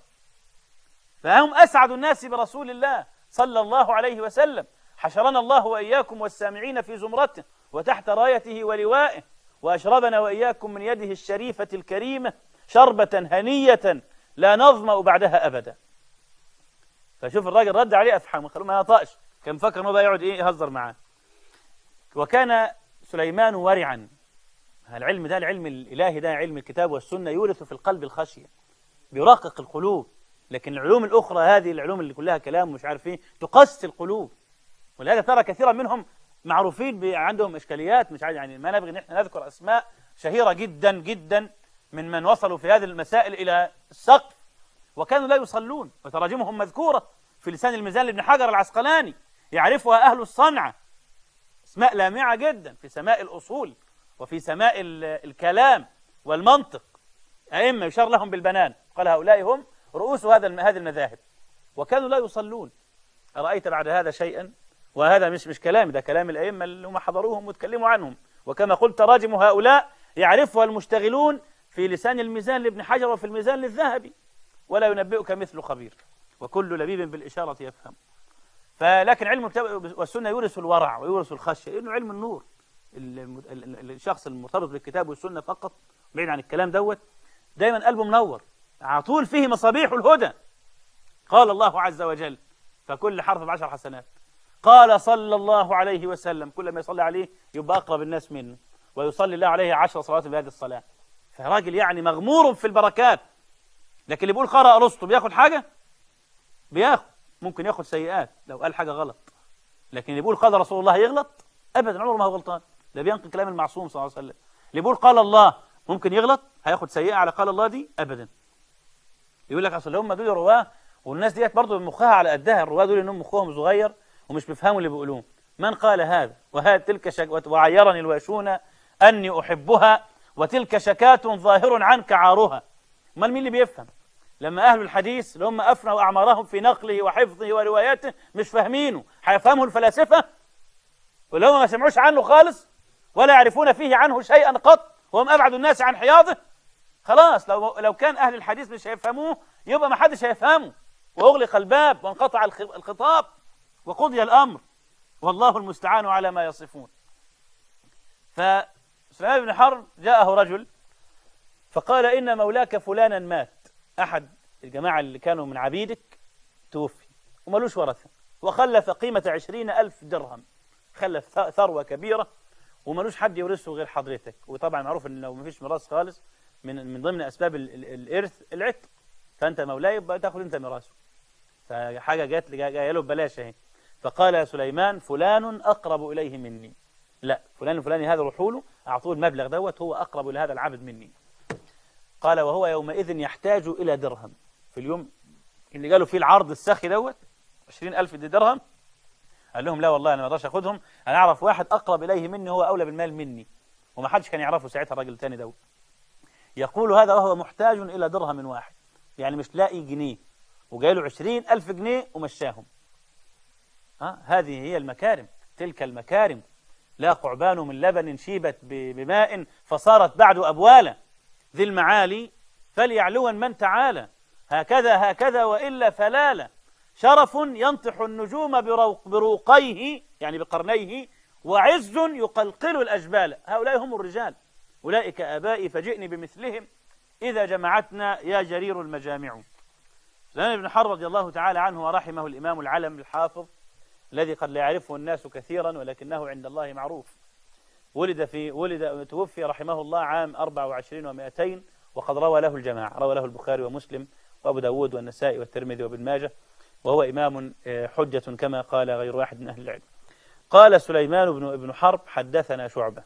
فهم أسعد الناس برسول الله صلى الله عليه وسلم حشرنا الله وإياكم والسامعين في زمرته وتحت رايته ولوائه وأشربنا وإياكم من يده الشريفة الكريمة شربة هنية لا نظمأ بعدها أبدا فشوف الراجل رد عليه أفحم خلوه ما يطأش كان مفكر انه بقى يقعد ايه يهزر معاه وكان سليمان ورعا العلم ده العلم الإلهي ده علم الكتاب والسنة يورث في القلب الخشية بيرقق القلوب لكن العلوم الأخرى هذه العلوم اللي كلها كلام مش عارف ايه تقسي القلوب ولهذا ترى كثيرا منهم معروفين عندهم إشكاليات مش عارف يعني ما نبغي ان احنا نذكر أسماء شهيرة جدا جدا من من وصلوا في هذه المسائل إلى السقف وكانوا لا يصلون وتراجمهم مذكورة في لسان الميزان لابن حجر العسقلاني يعرفها أهل الصنعة اسماء لامعة جدا في سماء الأصول وفي سماء الكلام والمنطق أئمة يشار لهم بالبنان قال هؤلاء هم رؤوس هذا هذه المذاهب وكانوا لا يصلون أرأيت بعد هذا شيئا وهذا مش مش كلامي ده كلام الأئمة اللي هم حضروهم وتكلموا عنهم وكما قلت تراجم هؤلاء يعرفها المشتغلون في لسان الميزان لابن حجر وفي الميزان للذهبي ولا ينبئك مثل خبير وكل لبيب بالإشارة يفهم فلكن علم والسنة يورث الورع ويورث الخشية إنه علم النور الشخص المرتبط بالكتاب والسنة فقط بعيد عن الكلام دوت دايما قلبه منور على طول فيه مصابيح الهدى قال الله عز وجل فكل حرف بعشر حسنات قال صلى الله عليه وسلم كل ما يصلي عليه يبقى أقرب الناس منه ويصلي الله عليه عشر صلوات بهذه الصلاة فراجل يعني مغمور في البركات لكن اللي بيقول قرأ أرسطو بياخد حاجة بياخد ممكن ياخد سيئات لو قال حاجة غلط لكن اللي بيقول قال رسول الله يغلط أبدا عمره ما هو غلطان ده بينقل كلام المعصوم صلى الله عليه وسلم اللي بيقول قال الله ممكن يغلط هياخد سيئة على قال الله دي أبدا يقول لك أصل هم دول رواه والناس ديت برضه مخها على قدها الرواه دول انهم مخهم صغير ومش بيفهموا اللي بيقولوه من قال هذا وهذا تلك شك وعيرني الواشون أني أحبها وتلك شكاة ظاهر عنك عارها امال مين اللي بيفهم لما أهل الحديث اللي هم أفنوا أعمارهم في نقله وحفظه ورواياته مش فاهمينه هيفهمه الفلاسفة واللي هم ما سمعوش عنه خالص ولا يعرفون فيه عنه شيئا قط وهم أبعد الناس عن حياضه خلاص لو لو كان أهل الحديث مش هيفهموه يبقى ما حدش هيفهمه وأغلق الباب وانقطع الخطاب وقضي الأمر والله المستعان على ما يصفون فسليمان بن حرب جاءه رجل فقال إن مولاك فلانا مات أحد الجماعة اللي كانوا من عبيدك توفي وملوش ورثة وخلف قيمة عشرين ألف درهم خلف ثروة كبيرة وملوش حد يورثه غير حضرتك وطبعا معروف ان لو مفيش ميراث خالص من من ضمن اسباب الارث العتق فانت مولاي يبقى تاخذ انت ميراثه فحاجه جات جايه له ببلاش اهي فقال يا سليمان فلان اقرب اليه مني لا فلان الفلاني هذا روحوا له اعطوه المبلغ دوت هو اقرب لهذا العبد مني قال وهو يومئذ يحتاج إلى درهم في اليوم اللي قالوا فيه العرض السخي دوت عشرين ألف دي درهم قال لهم لا والله أنا ما أقدرش أخدهم أنا أعرف واحد أقرب إليه مني هو أولى بالمال مني وما حدش كان يعرفه ساعتها الراجل الثاني دوت يقول هذا وهو محتاج إلى درهم واحد يعني مش لاقي جنيه وجاي له عشرين ألف جنيه ومشاهم ها هذه هي المكارم تلك المكارم لا قعبان من لبن شيبت بماء فصارت بعد أبوالا ذي المعالي فليعلوا من تعالى هكذا هكذا وإلا فلالا شرف ينطح النجوم بروق بروقيه يعني بقرنيه وعز يقلقل الأجبال هؤلاء هم الرجال أولئك آبائي فجئني بمثلهم إذا جمعتنا يا جرير المجامع سليمان بن حرب رضي الله تعالى عنه ورحمه الإمام العلم الحافظ الذي قد لا يعرفه الناس كثيرا ولكنه عند الله معروف ولد في ولد توفي رحمه الله عام 24 و200 وقد روى له الجماعة روى له البخاري ومسلم وأبو داود والنسائي والترمذي وابن ماجه وهو إمام آه، حجة كما قال غير واحد من أهل العلم قال سليمان بن ابن حرب حدثنا شعبة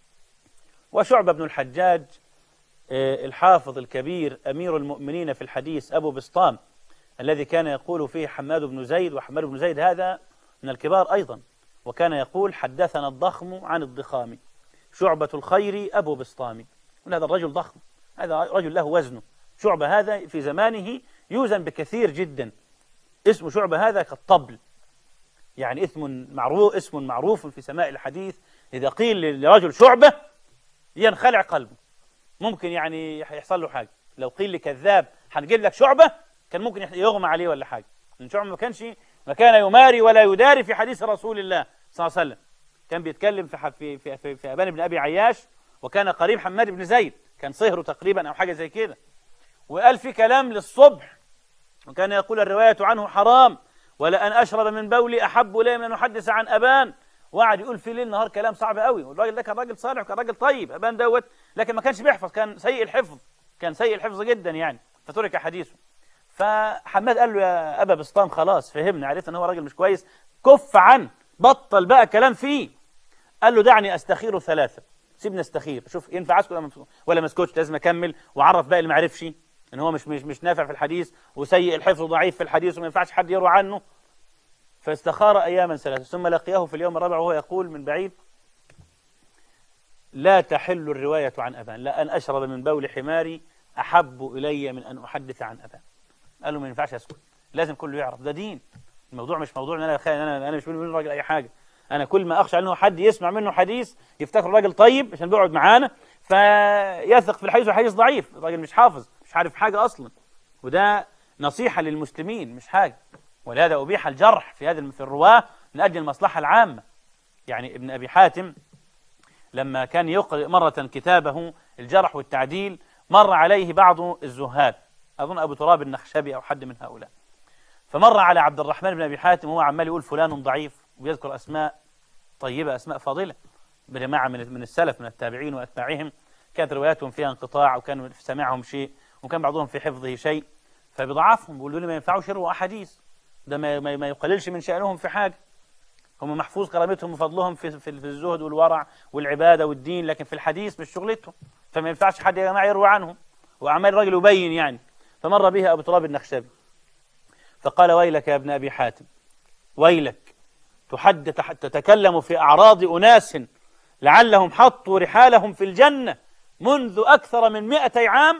وشعبة بن الحجاج آه، الحافظ الكبير أمير المؤمنين في الحديث أبو بسطام الذي كان يقول فيه حماد بن زيد وحماد بن زيد هذا من الكبار أيضا وكان يقول حدثنا الضخم عن الضخام شعبة الخير أبو بسطام هذا الرجل ضخم هذا رجل له وزنه شعبة هذا في زمانه يوزن بكثير جدا اسم شعبة هذا كالطبل يعني اسم معروف اسم معروف في سماء الحديث إذا قيل لرجل شعبة ينخلع قلبه ممكن يعني يحصل له حاجة لو قيل لكذاب هنجيب لك شعبة كان ممكن يغمى عليه ولا حاجة لأن شعبة ما كانش ما كان يماري ولا يداري في حديث رسول الله صلى الله عليه وسلم كان بيتكلم في في في في, في أبان بن أبي عياش وكان قريب حماد بن زيد كان صهره تقريبا أو حاجة زي كده وقال في كلام للصبح وكان يقول الرواية عنه حرام ولا أن أشرب من بولي أحب إلي من أن أحدث عن أبان وقعد يقول في ليل نهار كلام صعب قوي والراجل ده كان راجل صالح وكان راجل طيب أبان دوت لكن ما كانش بيحفظ كان سيء الحفظ كان سيء الحفظ جدا يعني فترك حديثه فحماد قال له يا أبا بسطام خلاص فهمنا عرفت أن هو راجل مش كويس كف عن بطل بقى كلام فيه قال له دعني أستخير ثلاثة سيبني استخير شوف ينفع اسكت ولا ما اسكتش لازم اكمل واعرف باقي اللي ما عرفش ان هو مش مش مش نافع في الحديث وسيء الحفظ ضعيف في الحديث وما ينفعش حد يروى عنه فاستخار اياما ثلاثه ثم لقيه في اليوم الرابع وهو يقول من بعيد لا تحل الروايه عن ابان لا ان اشرب من بول حماري احب الي من ان احدث عن ابان قال له ما ينفعش اسكت لازم كله يعرف ده دين الموضوع مش موضوع ان انا انا انا مش من راجل اي حاجه انا كل ما اخشى انه حد يسمع منه حديث يفتكر راجل طيب عشان بيقعد معانا فيثق في الحديث والحديث ضعيف الراجل مش حافظ مش عارف حاجه اصلا وده نصيحه للمسلمين مش حاجه ولهذا ابيح الجرح في هذا في الرواه من اجل المصلحه العامه يعني ابن ابي حاتم لما كان يقرأ مرة كتابه الجرح والتعديل مر عليه بعض الزهاد أظن أبو تراب النخشبي أو حد من هؤلاء فمر على عبد الرحمن بن أبي حاتم وهو عمال يقول فلان ضعيف ويذكر أسماء طيبة أسماء فاضلة بجماعة من من السلف من التابعين وأتباعهم كانت رواياتهم فيها انقطاع وكان في سماعهم شيء وكان بعضهم في حفظه شيء فبضعفهم بيقولوا لي ما ينفعوش يروا أحاديث ده ما, ما يقللش من شأنهم في حاجة هم محفوظ كرامتهم وفضلهم في, في, في الزهد والورع والعبادة والدين لكن في الحديث مش شغلتهم فما ينفعش حد يا جماعة يروي عنهم وأعمال الرجل يبين يعني فمر بها أبو تراب النخشبي فقال ويلك يا ابن أبي حاتم ويلك تحدث تتكلم في أعراض أناس لعلهم حطوا رحالهم في الجنة منذ أكثر من مئتي عام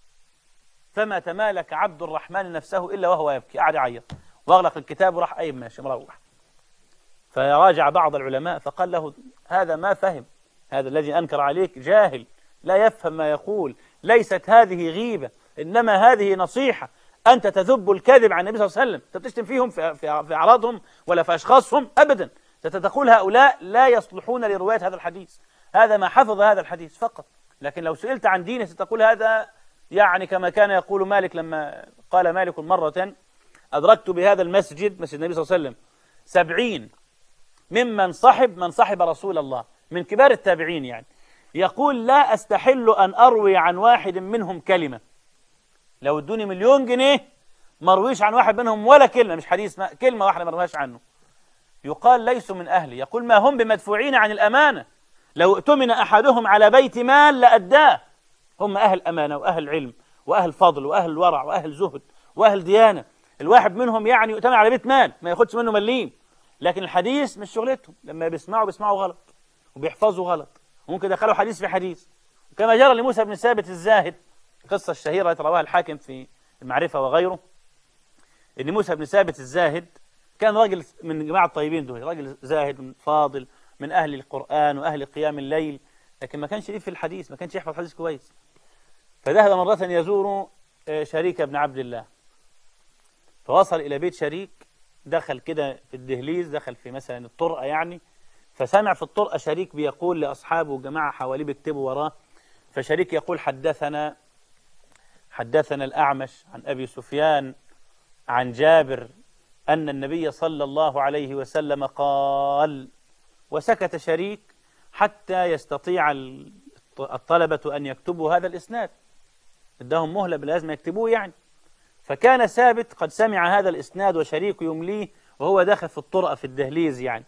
فما تمالك عبد الرحمن نفسه إلا وهو يبكي قاعد يعيط واغلق الكتاب وراح أي ماشي مروح فراجع بعض العلماء فقال له هذا ما فهم هذا الذي أنكر عليك جاهل لا يفهم ما يقول ليست هذه غيبة إنما هذه نصيحة أنت تذب الكذب عن النبي صلى الله عليه وسلم أنت بتشتم فيهم في, في, في أعراضهم ولا في أشخاصهم أبدا ستتقول هؤلاء لا يصلحون لرواية هذا الحديث هذا ما حفظ هذا الحديث فقط لكن لو سئلت عن دينه ستقول هذا يعني كما كان يقول مالك لما قال مالك مرة أدركت بهذا المسجد مسجد النبي صلى الله عليه وسلم سبعين ممن صحب من صحب رسول الله من كبار التابعين يعني يقول لا أستحل أن أروي عن واحد منهم كلمة لو ادوني مليون جنيه ما ارويش عن واحد منهم ولا كلمة مش حديث ما كلمة واحدة ما ارويش عنه يقال ليسوا من أهلي يقول ما هم بمدفوعين عن الأمانة لو اؤتمن أحدهم على بيت مال لأداه هم أهل أمانة وأهل علم وأهل فضل وأهل ورع وأهل زهد وأهل ديانة الواحد منهم يعني يؤتمن على بيت مال ما ياخدش منه مليم لكن الحديث مش شغلتهم لما بيسمعوا بيسمعوا غلط وبيحفظوا غلط ممكن يدخلوا حديث في حديث كما جرى لموسى بن ثابت الزاهد القصة الشهيرة رواها الحاكم في المعرفة وغيره إن موسى بن ثابت الزاهد كان راجل من جماعة الطيبين دول راجل زاهد فاضل من أهل القرآن وأهل قيام الليل لكن ما كانش ليه في الحديث ما كانش يحفظ حديث كويس فذهب مرة يزور آه، شريك بن عبد الله فوصل إلى بيت شريك دخل كده في الدهليز دخل في مثلا الطرقة يعني فسمع في الطرقة شريك بيقول لأصحابه وجماعة حواليه بيكتبوا وراه فشريك يقول حدثنا حدثنا الأعمش عن أبي سفيان عن جابر أن النبي صلى الله عليه وسلم قال وسكت شريك حتى يستطيع الطلبة أن يكتبوا هذا الإسناد ادهم مهلة بلازم يكتبوه يعني فكان ثابت قد سمع هذا الإسناد وشريك يمليه وهو داخل في الطرقة في الدهليز يعني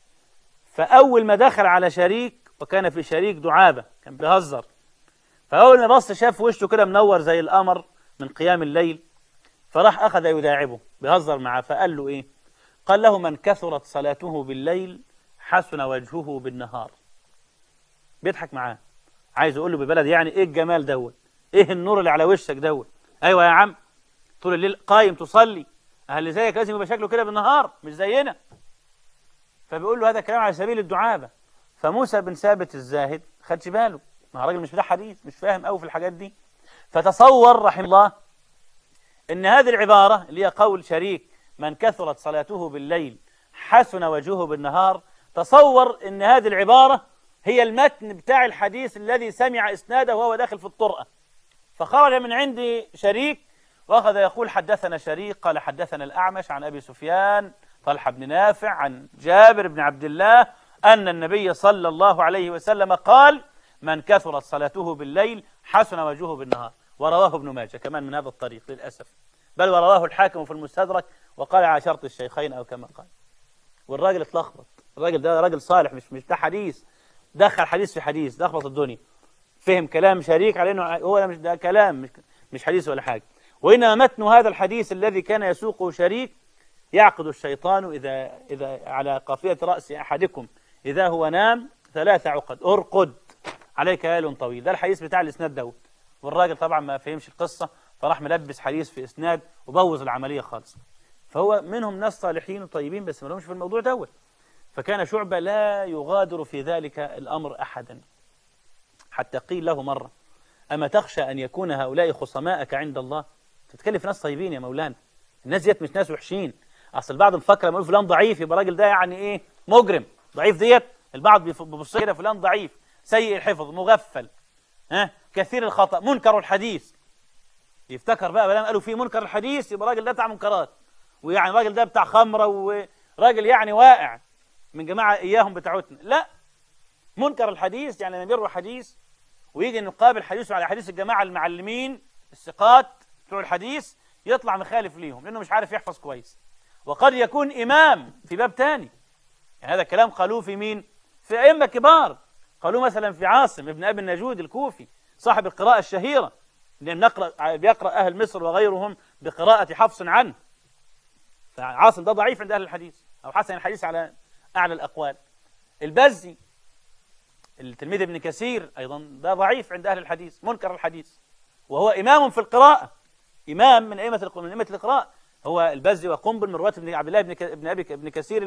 فأول ما دخل على شريك وكان في شريك دعابة كان بيهزر فأول ما بص شاف وشه كده منور زي القمر من قيام الليل فراح أخذ يداعبه بيهزر معاه فقال له إيه قال له من كثرت صلاته بالليل حسن وجهه بالنهار بيضحك معاه عايز يقول له ببلد يعني ايه الجمال دوت ايه النور اللي على وشك دوت ايوه يا عم طول الليل قايم تصلي اهل زيك لازم يبقى شكله كده بالنهار مش زينا فبيقول له هذا كلام على سبيل الدعابه فموسى بن ثابت الزاهد خدش باله ما راجل مش بتاع حديث مش فاهم قوي في الحاجات دي فتصور رحم الله ان هذه العباره اللي هي قول شريك من كثرت صلاته بالليل حسن وجهه بالنهار تصور ان هذه العباره هي المتن بتاع الحديث الذي سمع اسناده وهو داخل في الطرقه فخرج من عندي شريك واخذ يقول حدثنا شريك قال حدثنا الاعمش عن ابي سفيان طلحه بن نافع عن جابر بن عبد الله ان النبي صلى الله عليه وسلم قال من كثرت صلاته بالليل حسن وجهه بالنهار ورواه ابن ماجه كمان من هذا الطريق للأسف بل ورواه الحاكم في المستدرك وقال على شرط الشيخين أو كما قال والراجل اتلخبط الراجل ده راجل صالح مش مش ده حديث دخل حديث في حديث لخبط الدنيا فهم كلام شريك على انه هو مش ده كلام مش مش حديث ولا حاجه وانما متن هذا الحديث الذي كان يسوقه شريك يعقد الشيطان اذا اذا على قافيه راس احدكم اذا هو نام ثلاث عقد ارقد عليك ليل طويل ده الحديث بتاع الاسناد دوت والراجل طبعا ما فهمش القصة فراح ملبس حديث في اسناد وبوظ العملية خالص فهو منهم ناس صالحين وطيبين بس ما لهمش في الموضوع دوت فكان شعبة لا يغادر في ذلك الأمر أحدا حتى قيل له مرة أما تخشى أن يكون هؤلاء خصماءك عند الله تتكلم في ناس طيبين يا مولانا الناس ديت مش ناس وحشين أصل البعض مفكر لما يقول فلان ضعيف يبقى الراجل ده يعني إيه مجرم ضعيف ديت البعض بيبص كده فلان ضعيف سيء الحفظ مغفل ها كثير الخطأ منكر الحديث يفتكر بقى بلام قالوا فيه منكر الحديث يبقى راجل ده بتاع منكرات ويعني راجل ده بتاع خمرة وراجل يعني واقع من جماعة إياهم بتاعتنا لا منكر الحديث يعني لما يروي حديث ويجي نقابل حديثه على حديث الجماعة المعلمين الثقات بتوع الحديث يطلع مخالف ليهم لأنه مش عارف يحفظ كويس وقد يكون إمام في باب تاني يعني هذا الكلام قالوه في مين؟ في أئمة كبار قالوا مثلا في عاصم ابن أبي النجود الكوفي صاحب القراءة الشهيرة لأن نقرأ بيقرأ أهل مصر وغيرهم بقراءة حفص عنه فعاصم ده ضعيف عند أهل الحديث أو حسن الحديث على أعلى الأقوال البزي التلميذ ابن كثير أيضا ده ضعيف عند أهل الحديث منكر الحديث وهو إمام في القراءة إمام من أئمة من أئمة القراءة هو البزي وقنبل من رواة ابن عبد الله بن أبي ابن كثير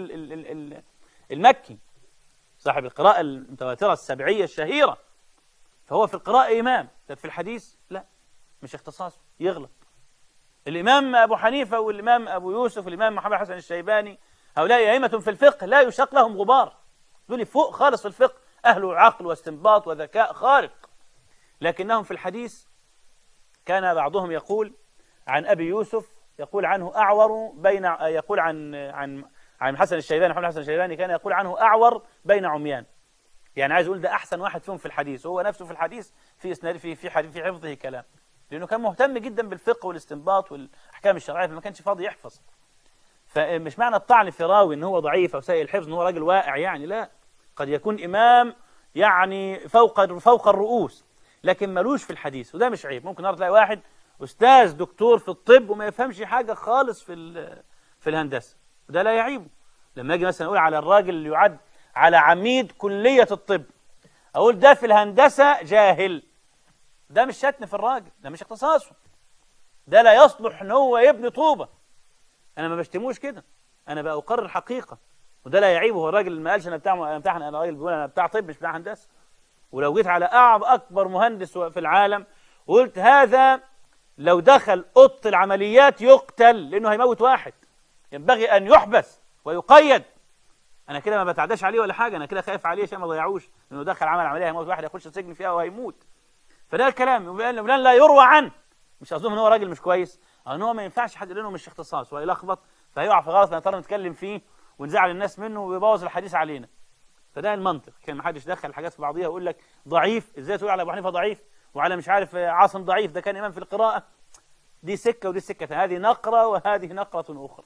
المكي صاحب القراءة المتواترة السبعية الشهيرة فهو في القراءة إمام طب في الحديث لا مش اختصاصه يغلط الإمام أبو حنيفة والإمام أبو يوسف والإمام محمد حسن الشيباني هؤلاء أئمة في الفقه لا يشق لهم غبار دول فوق خالص في الفقه أهل عقل واستنباط وذكاء خارق لكنهم في الحديث كان بعضهم يقول عن أبي يوسف يقول عنه أعور بين يقول عن عن عن حسن الشيباني محمد حسن الشيباني كان يقول عنه أعور بين عميان يعني عايز يقول ده أحسن واحد فيهم في الحديث وهو نفسه في الحديث في إسناد في في في حفظه كلام لأنه كان مهتم جدا بالفقه والاستنباط والأحكام الشرعية فما كانش فاضي يحفظ فمش معنى الطعن في راوي ان هو ضعيف او سيء الحفظ ان هو راجل واقع يعني لا قد يكون امام يعني فوق فوق الرؤوس لكن ملوش في الحديث وده مش عيب ممكن تلاقي واحد أستاذ دكتور في الطب وما يفهمش حاجة خالص في في الهندسة وده لا يعيبه لما أجي مثلا أقول على الراجل اللي يعد على عميد كلية الطب أقول ده في الهندسة جاهل ده مش شتم في الراجل ده مش اختصاصه ده لا يصلح ان هو يبني طوبة انا ما بشتموش كده انا بأقرر حقيقة وده لا يعيبه هو الراجل اللي ما قالش انا بتاع انا بتاع انا راجل بيقول انا بتاع طب مش بتاع هندسة ولو جيت على أعب أكبر مهندس في العالم وقلت هذا لو دخل أوضة العمليات يقتل لأنه هيموت واحد ينبغي أن يحبس ويقيد أنا كده ما بتعداش عليه ولا حاجة أنا كده خايف عليه عشان ما ضيعوش لأنه دخل عمل عملية هيموت واحد يخش السجن فيها وهيموت فده الكلام فلان لا يروى عنه مش قصدهم ان هو راجل مش كويس او ان هو ما ينفعش حد لانه مش اختصاص ويلخبط فيقع في غلط نضطر نتكلم فيه ونزعل الناس منه ويبوظ الحديث علينا فده المنطق كان ما حدش دخل الحاجات في بعضيها ويقول لك ضعيف ازاي تقول على ابو حنيفه ضعيف وعلى مش عارف عاصم ضعيف ده كان امام في القراءه دي سكه ودي سكه هذه نقره وهذه نقره اخرى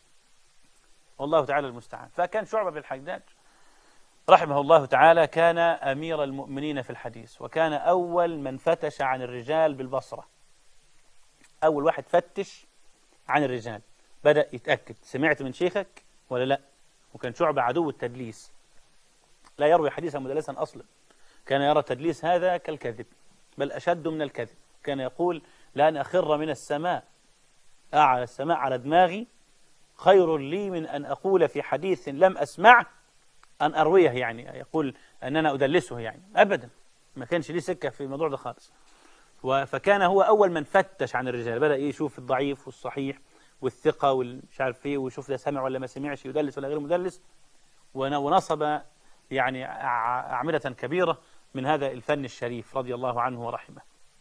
والله تعالى المستعان فكان شعبه بن الحجاج رحمه الله تعالى كان امير المؤمنين في الحديث وكان اول من فتش عن الرجال بالبصره اول واحد فتش عن الرجال بدا يتاكد سمعت من شيخك ولا لا وكان شعبه عدو التدليس لا يروي حديثا مدلسا أصلا كان يرى تدليس هذا كالكذب بل أشد من الكذب كان يقول لأن أخر من السماء أعلى السماء على دماغي خير لي من أن أقول في حديث لم أسمع أن أرويه يعني يقول أن أنا أدلسه يعني أبدا ما كانش ليه سكة في الموضوع ده خالص فكان هو أول من فتش عن الرجال بدأ يشوف الضعيف والصحيح والثقة والمش عارف ايه ويشوف ده سمع ولا ما سمعش يدلس ولا غير مدلس ونصب يعني أعمدة كبيرة من هذا الفن الشريف رضي الله عنه ورحمه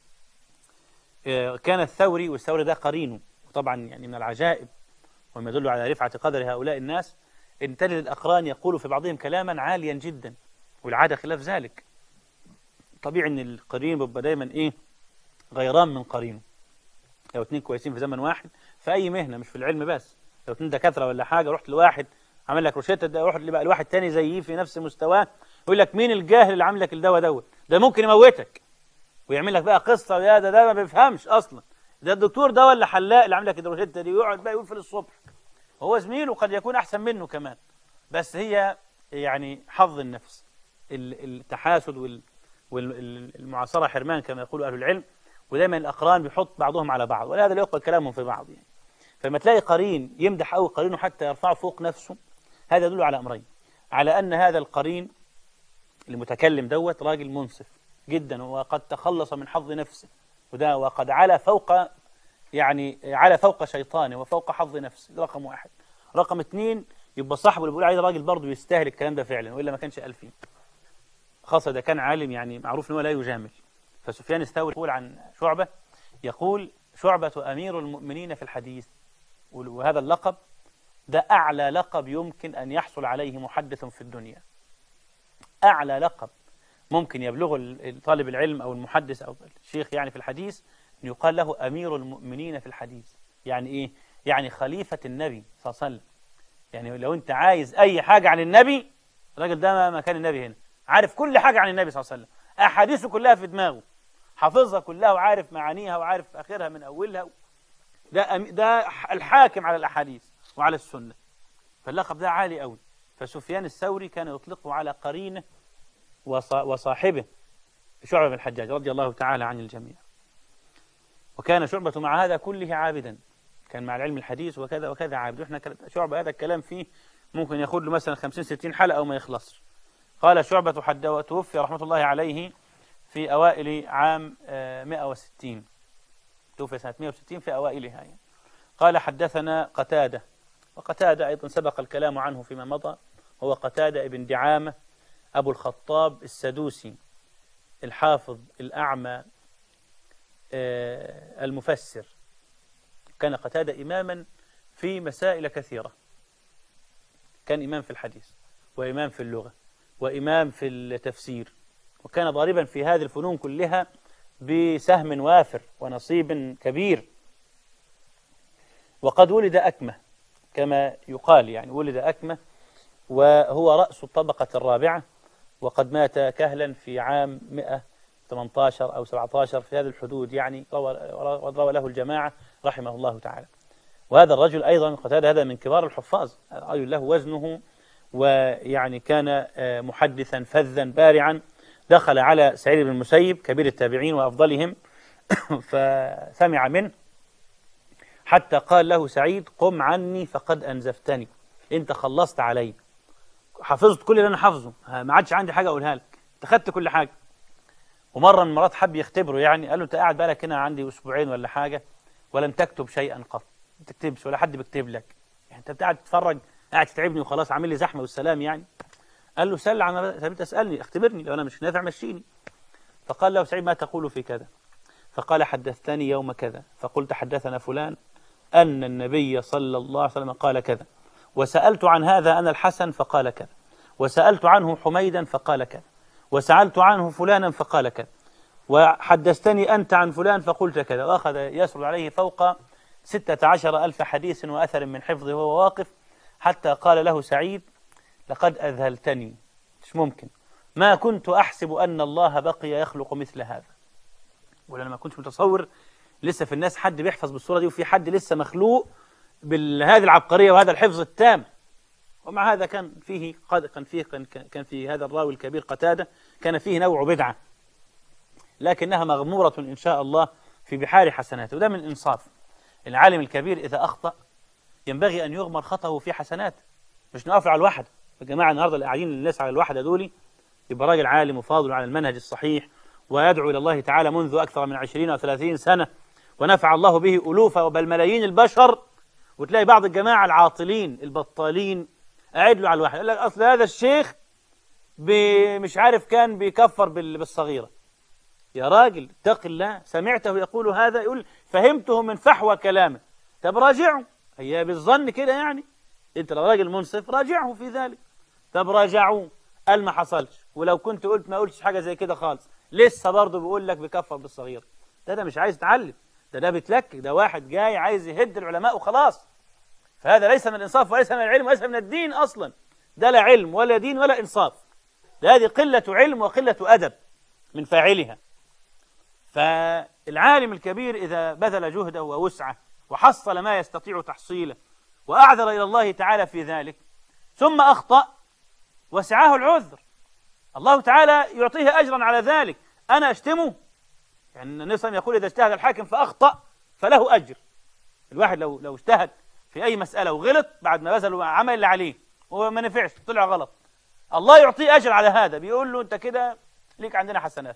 آه، كان الثوري والثوري ده قرينه طبعا يعني من العجائب وما يدل على رفعة قدر هؤلاء الناس ان تجد الأقران يقول في بعضهم كلاما عاليا جدا والعادة خلاف ذلك طبيعي ان القرين بيبقى دايما ايه غيران من قرينه لو اتنين كويسين في زمن واحد في اي مهنة مش في العلم بس لو اتنين دكاترة ولا حاجة رحت لواحد عمل لك روشته ده يروح بقى الواحد تاني زيه في نفس مستواه يقول لك مين الجاهل اللي عامل لك الدواء دوت ده ممكن يموتك ويعمل لك بقى قصه ويا ده ده ما بيفهمش اصلا ده الدكتور ده ولا حلاق اللي عامل لك الروشته دي ويقعد بقى يقول في الصبح هو زميله قد يكون احسن منه كمان بس هي يعني حظ النفس التحاسد والمعاصره حرمان كما يقول اهل العلم ودايما الاقران بيحط بعضهم على بعض ولهذا لا يقبل كلامهم في بعض يعني فلما تلاقي قرين يمدح قوي قرينه حتى يرفعه فوق نفسه هذا يدل على أمرين على أن هذا القرين المتكلم دوت راجل منصف جدا وقد تخلص من حظ نفسه وده وقد على فوق يعني على فوق شيطانه وفوق حظ نفسه ده رقم واحد رقم اثنين يبقى صاحبه اللي بيقول عليه راجل برضه يستاهل الكلام ده فعلا والا ما كانش قال فيه خاصه ده كان عالم يعني معروف ان هو لا يجامل فسفيان الثوري يقول عن شعبه يقول شعبه امير المؤمنين في الحديث وهذا اللقب ده أعلى لقب يمكن أن يحصل عليه محدث في الدنيا أعلى لقب ممكن يبلغه طالب العلم أو المحدث أو الشيخ يعني في الحديث أن يقال له أمير المؤمنين في الحديث يعني إيه؟ يعني خليفة النبي صلى الله عليه وسلم يعني لو أنت عايز أي حاجة عن النبي الراجل ده مكان النبي هنا عارف كل حاجة عن النبي صلى الله عليه وسلم أحاديثه كلها في دماغه حافظها كلها وعارف معانيها وعارف آخرها من أولها ده ده الحاكم على الأحاديث وعلى السنة فاللقب ده عالي قوي فسفيان الثوري كان يطلقه على قرينه وصاحبه شعبة بن الحجاج رضي الله تعالى عن الجميع وكان شعبة مع هذا كله عابدا كان مع العلم الحديث وكذا وكذا عابد واحنا شعبة هذا الكلام فيه ممكن ياخذ له مثلا 50 60 حلقة وما يخلصش قال شعبة حد وتوفي رحمة الله عليه في أوائل عام 160 آه، توفي سنة 160 في أوائلها يعني. قال حدثنا قتادة وقتادة أيضا سبق الكلام عنه فيما مضى هو قتادة ابن دعامة أبو الخطاب السدوسي الحافظ الأعمى آه، المفسر كان قتادة إماما في مسائل كثيرة كان إمام في الحديث وإمام في اللغة وإمام في التفسير وكان ضاربا في هذه الفنون كلها بسهم وافر ونصيب كبير وقد ولد أكمة كما يقال يعني ولد أكمة وهو رأس الطبقة الرابعة وقد مات كهلا في عام 18 أو 17 في هذه الحدود يعني روى, روى له الجماعة رحمه الله تعالى وهذا الرجل أيضا قتادة هذا من كبار الحفاظ رجل له وزنه ويعني كان آه، محدثا فذا بارعا دخل على سعيد بن المسيب كبير التابعين وأفضلهم فسمع منه حتى قال له سعيد قم عني فقد أنزفتني أنت خلصت علي حفظت كل اللي أنا حافظه ما عادش عندي حاجة أقولها لك أنت كل حاجة ومرة من المرات حب يختبره يعني قال له أنت قاعد بالك هنا عندي أسبوعين ولا حاجة ولم تكتب شيئا قط ما تكتبش ولا حد بيكتب لك يعني أنت قاعد تتفرج قاعد تتعبني وخلاص عامل لي زحمة والسلام يعني قال له سل عن ثابت اسألني اختبرني لو أنا مش نافع مشيني فقال له سعيد ما تقول في كذا فقال حدثتني يوم كذا فقلت حدثنا فلان أن النبي صلى الله عليه وسلم قال كذا وسألت عن هذا أنا الحسن فقال كذا وسألت عنه حميدا فقال كذا وسألت عنه فلانا فقال كذا وحدثتني أنت عن فلان فقلت كذا وأخذ يسرد عليه فوق ستة عشر ألف حديث وأثر من حفظه وهو واقف حتى قال له سعيد لقد أذهلتني مش ممكن ما كنت أحسب أن الله بقي يخلق مثل هذا ولا ما كنت متصور لسه في الناس حد بيحفظ بالصورة دي وفي حد لسه مخلوق بهذه العبقرية وهذا الحفظ التام ومع هذا كان فيه قد كان فيه كان, كان في هذا الراوي الكبير قتادة كان فيه نوع بدعة لكنها مغمورة إن شاء الله في بحار حسناته وده من إنصاف العالم الكبير إذا أخطأ ينبغي أن يغمر خطأه في حسناته مش نقف على الواحد يا جماعة النهاردة اللي قاعدين الناس على الواحدة دولي يبقى راجل عالم وفاضل على المنهج الصحيح ويدعو إلى الله تعالى منذ أكثر من عشرين أو ثلاثين سنة ونفع الله به ألوف بل ملايين البشر وتلاقي بعض الجماعة العاطلين البطالين قاعد له على الواحد يقول لك أصل هذا الشيخ مش عارف كان بيكفر بالصغيرة يا راجل اتق الله سمعته يقول هذا يقول فهمته من فحوى كلامه طب راجعه هي بالظن كده يعني انت لو راجل منصف راجعه في ذلك طب راجعوه قال ما حصلش ولو كنت قلت ما قلتش حاجة زي كده خالص لسه برضه بيقول لك بكفر بالصغير ده ده مش عايز يتعلم ده ده بيتلكك ده واحد جاي عايز يهد العلماء وخلاص فهذا ليس من الإنصاف وليس من العلم وليس من الدين أصلا ده لا علم ولا دين ولا إنصاف ده هذه قلة علم وقلة أدب من فاعلها فالعالم الكبير إذا بذل جهده ووسعه وحصل ما يستطيع تحصيله وأعذر إلى الله تعالى في ذلك ثم أخطأ وسعاه العذر الله تعالى يعطيه أجرا على ذلك أنا أشتمه يعني النبي صلى يقول إذا اجتهد الحاكم فأخطأ فله أجر الواحد لو لو اجتهد في أي مسألة وغلط بعد ما بذل عمل اللي عليه وما نفعش طلع غلط الله يعطيه أجر على هذا بيقول له أنت كده ليك عندنا حسنات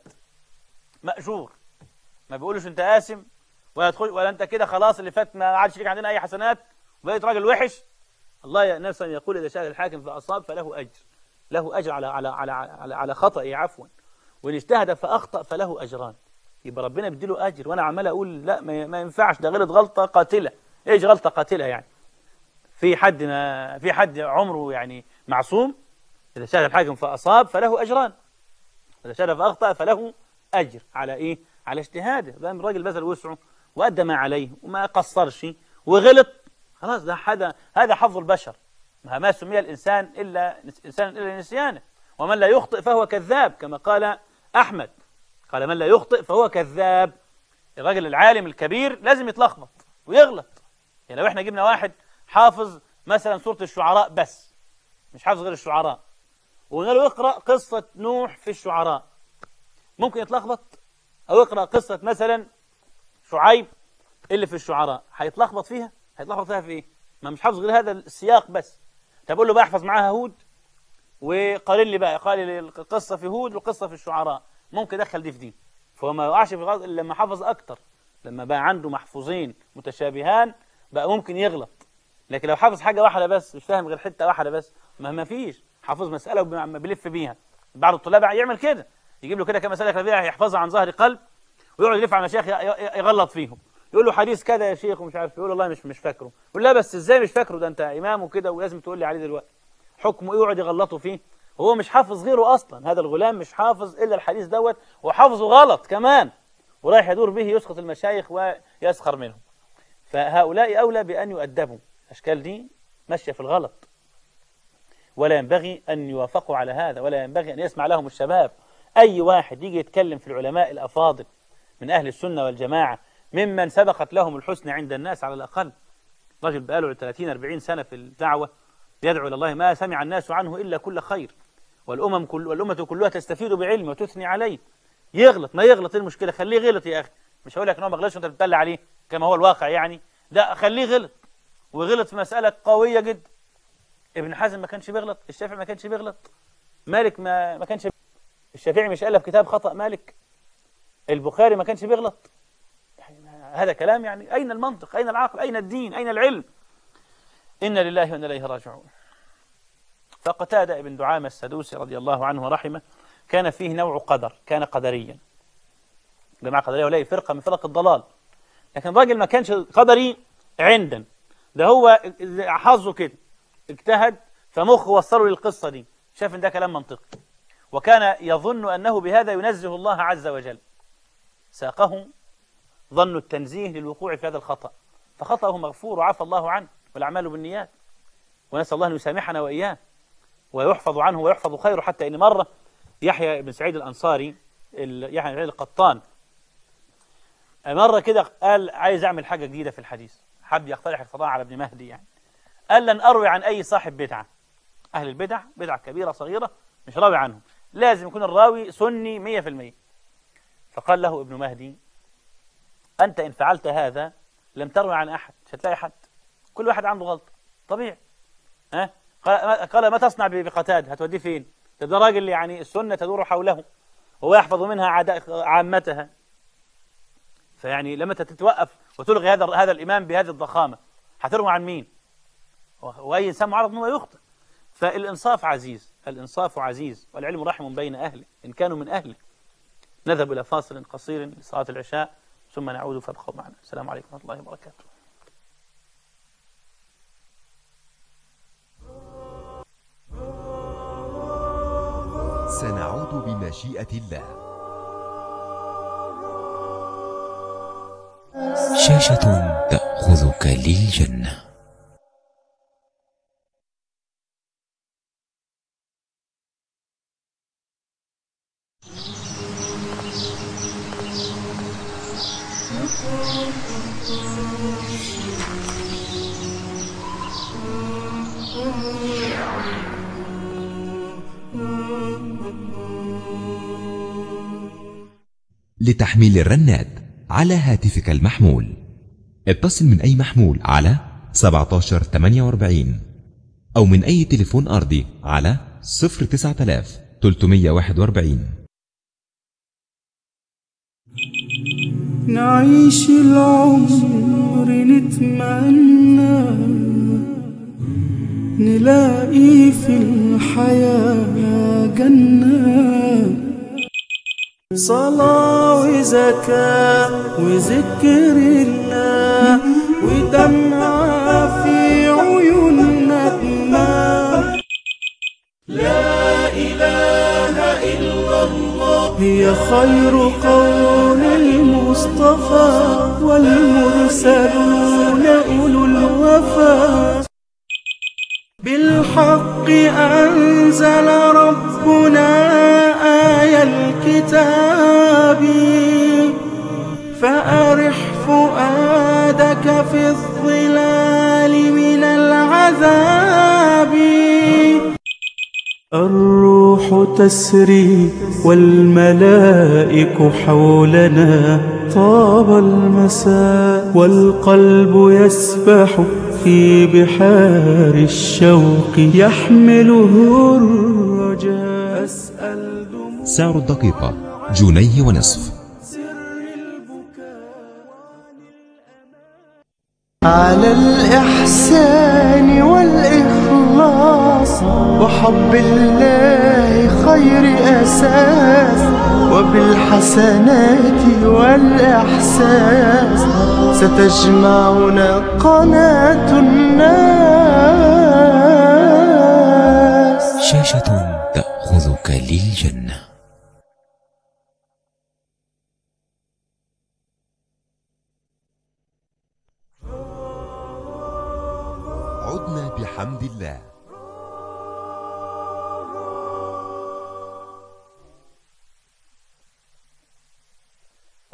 مأجور ما بيقولوش أنت آسم ولا تخش ولا أنت كده خلاص اللي فات ما عادش ليك عندنا أي حسنات وبقيت راجل وحش الله نفسا يقول إذا شاهد الحاكم فأصاب فله أجر له أجر على على على على, على خطأه عفوا وإن اجتهد فأخطأ فله أجران يبقى ربنا بيديله أجر وأنا عمال أقول لا ما ينفعش ده غلط غلطة قاتلة إيش غلطة قاتلة يعني في حد ما في حد عمره يعني معصوم إذا شاهد الحاكم فأصاب فله أجران إذا شاهد فأخطأ فله أجر على إيه على اجتهاده بقى الراجل بذل وسعه وأدى ما عليه وما قصرش وغلط خلاص ده هذا هذا حظ البشر ما سمي الإنسان إلا إنسان إلا نسيانه ومن لا يخطئ فهو كذاب كما قال أحمد قال من لا يخطئ فهو كذاب الراجل العالم الكبير لازم يتلخبط ويغلط يعني لو احنا جبنا واحد حافظ مثلا سورة الشعراء بس مش حافظ غير الشعراء وقلنا له اقرأ قصة نوح في الشعراء ممكن يتلخبط أو اقرأ قصة مثلا شعيب اللي في الشعراء هيتلخبط فيها هيتلخبط فيها في ايه ما مش حافظ غير هذا السياق بس طب له بقى احفظ معاها هود وقارن لي بقى قال لي القصة في هود والقصة في الشعراء ممكن يدخل دي في دي فهو ما يقعش في غلط إلا لما حفظ أكتر لما بقى عنده محفوظين متشابهان بقى ممكن يغلط لكن لو حافظ حاجة واحدة بس مش فاهم غير حتة واحدة بس ما ما فيش حافظ مسألة وبيلف بيها بعض الطلاب يعمل كده يجيب له كده كم مسألة كده يحفظها عن ظهر قلب ويقعد يلف على المشايخ يغلط فيهم يقول له حديث كذا يا شيخ ومش عارف يقول والله مش مش فاكره يقول لا بس ازاي مش فاكره ده انت امام وكده ولازم تقول لي عليه دلوقتي حكمه ايه يقعد يغلطوا فيه هو مش حافظ غيره اصلا هذا الغلام مش حافظ الا الحديث دوت وحافظه غلط كمان ورايح يدور به يسقط المشايخ ويسخر منهم فهؤلاء اولى بان يؤدبوا الاشكال دي ماشيه في الغلط ولا ينبغي ان يوافقوا على هذا ولا ينبغي ان يسمع لهم الشباب أي واحد يجي يتكلم في العلماء الأفاضل من أهل السنة والجماعة ممن سبقت لهم الحسنى عند الناس على الأقل رجل بقاله 30 40 سنة في الدعوة يدعو إلى الله ما سمع الناس عنه إلا كل خير والأمم كل والأمة كلها تستفيد بعلمه وتثني عليه يغلط ما يغلط ايه المشكلة خليه غلط يا أخي مش هقول لك إن هو ما غلطش وأنت بتدل عليه كما هو الواقع يعني لا خليه غلط وغلط في مسألة قوية جدا ابن حزم ما كانش بيغلط الشافعي ما كانش بيغلط مالك ما ما كانش الشافعي مش ألف كتاب خطأ مالك البخاري ما كانش بيغلط يعني هذا كلام يعني أين المنطق أين العقل أين الدين أين العلم إن لله وإنا إليه راجعون فقتادة ابن دعامة السدوسي رضي الله عنه ورحمه كان فيه نوع قدر كان قدريا جماعة قدرية ولا فرقة من فرق الضلال لكن الراجل ما كانش قدري عندا ده هو حظه كده اجتهد فمخه وصله للقصة دي شاف ان ده كلام منطقي وكان يظن أنه بهذا ينزه الله عز وجل ساقه ظن التنزيه للوقوع في هذا الخطأ فخطأه مغفور وعفى الله عنه والأعمال بالنيات ونسأل الله أن يسامحنا وإياه ويحفظ عنه ويحفظ خيره حتى إن مرة يحيى بن سعيد الأنصاري يحيى بن سعيد القطان مرة كده قال عايز أعمل حاجة جديدة في الحديث حب يقترح الفضاء على ابن مهدي يعني قال لن أروي عن أي صاحب بدعة أهل البدع بدعة كبيرة صغيرة مش راوي عنهم لازم يكون الراوي سني مية في المية فقال له ابن مهدي أنت إن فعلت هذا لم تروي عن أحد مش هتلاقي حد كل واحد عنده غلطة طبيعي ها قال ما تصنع بقتاد هتوديه فين ده راجل يعني السنة تدور حوله وهو يحفظ منها عامتها فيعني لما تتوقف وتلغي هذا هذا الإمام بهذه الضخامة هتروي عن مين وأي إنسان معرض أنه يخطئ فالإنصاف عزيز الإنصاف عزيز والعلم رحم بين أهله إن كانوا من أهله نذهب إلى فاصل قصير لصلاة العشاء ثم نعود فابقوا معنا السلام عليكم ورحمة الله وبركاته سنعود بمشيئة الله شاشة تأخذك للجنة لتحميل الرنات على هاتفك المحمول اتصل من أي محمول على 1748 أو من أي تليفون أرضي على 09341 نعيش العمر نتمنى نلاقي في الحياة جنة صلاة وزكاة وذكر الله ودمعة في عيوننا دماء لا إله إلا الله هي خير قول المصطفى والمرسلون أولو الوفا بالحق أنزل ربنا آية الكتاب فأرح فؤادك في الظلال من العذاب الروح تسري والملائك حولنا طاب المساء والقلب يسبح في بحار الشوق يحمله الرجاء أسأل دموع سعر الدقيقة جنيه ونصف سر البكاء على الإحسان والإخلاص وحب الله خير أساس وبالحسنات والإحساس ستجمعنا قناة الناس شاشة تأخذك للجنة عدنا بحمد الله لا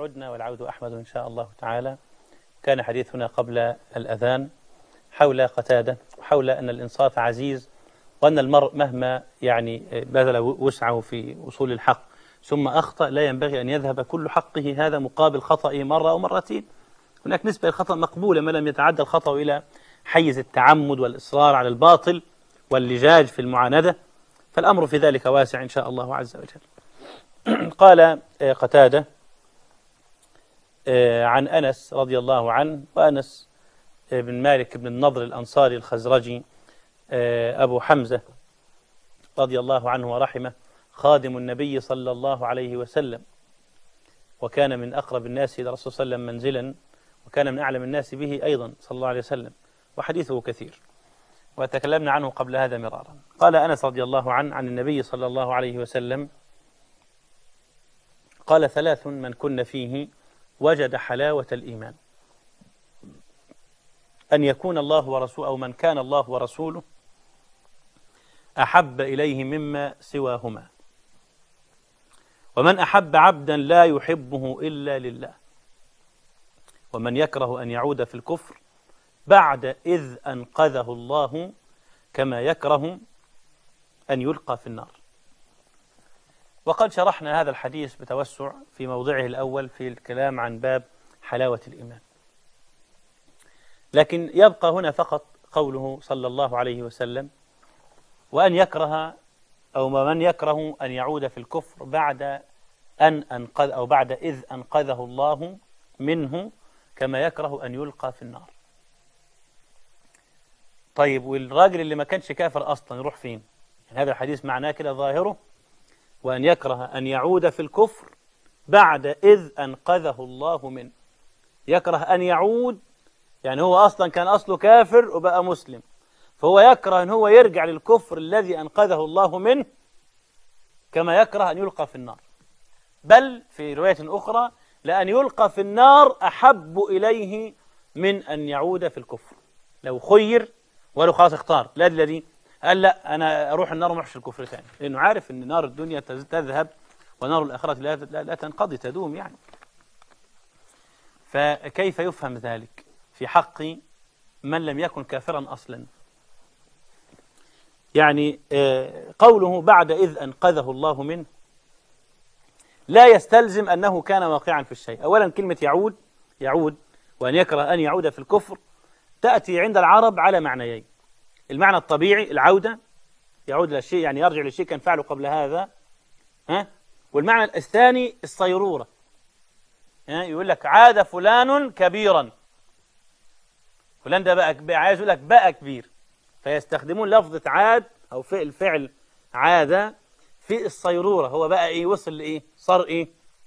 عدنا والعود أحمد إن شاء الله تعالى كان حديثنا قبل الأذان حول قتادة وحول أن الإنصاف عزيز وأن المرء مهما يعني بذل وسعه في وصول الحق ثم أخطأ لا ينبغي أن يذهب كل حقه هذا مقابل خطئه مرة أو مرتين هناك نسبة للخطأ مقبولة ما لم يتعدى الخطأ إلى حيز التعمد والإصرار على الباطل واللجاج في المعاندة فالأمر في ذلك واسع إن شاء الله عز وجل قال قتادة عن أنس رضي الله عنه وأنس بن مالك بن النضر الأنصاري الخزرجي أبو حمزة رضي الله عنه ورحمه خادم النبي صلى الله عليه وسلم وكان من أقرب الناس إلى الرسول صلى الله عليه وسلم منزلا وكان من أعلم الناس به أيضا صلى الله عليه وسلم وحديثه كثير وتكلمنا عنه قبل هذا مرارا قال أنس رضي الله عنه عن النبي صلى الله عليه وسلم قال ثلاث من كن فيه وجد حلاوة الإيمان أن يكون الله ورسوله أو من كان الله ورسوله أحب إليه مما سواهما ومن أحب عبدا لا يحبه إلا لله ومن يكره أن يعود في الكفر بعد إذ أنقذه الله كما يكره أن يلقى في النار وقد شرحنا هذا الحديث بتوسع في موضعه الأول في الكلام عن باب حلاوة الإيمان لكن يبقى هنا فقط قوله صلى الله عليه وسلم وأن يكره أو من يكره أن يعود في الكفر بعد أن أنقذ أو بعد إذ أنقذه الله منه كما يكره أن يلقى في النار طيب والراجل اللي ما كانش كافر أصلا يروح فين يعني هذا الحديث معناه كده ظاهره وأن يكره أن يعود في الكفر بعد إذ أنقذه الله منه يكره أن يعود يعني هو أصلا كان أصله كافر وبقى مسلم فهو يكره أن هو يرجع للكفر الذي أنقذه الله منه كما يكره أن يلقى في النار بل في رواية أخرى لأن يلقى في النار أحب إليه من أن يعود في الكفر لو خير ولو خلاص اختار لا الذي قال لا أنا أروح النار وما الكفر ثاني لأنه عارف أن نار الدنيا تذهب ونار الآخرة لا, لا, لا تنقضي تدوم يعني فكيف يفهم ذلك في حق من لم يكن كافرا أصلا يعني قوله بعد إذ أنقذه الله منه لا يستلزم أنه كان واقعا في الشيء أولا كلمة يعود يعود وأن يكره أن يعود في الكفر تأتي عند العرب على معنيين المعنى الطبيعي العودة يعود للشيء يعني يرجع للشيء كان فعله قبل هذا ها والمعنى الثاني الصيرورة ها يقول لك عاد فلان كبيرا فلان ده بقى عايز يقول لك بقى كبير فيستخدمون لفظة عاد أو فعل فعل عاد في الصيرورة هو بقى إيه وصل لإيه صار إيه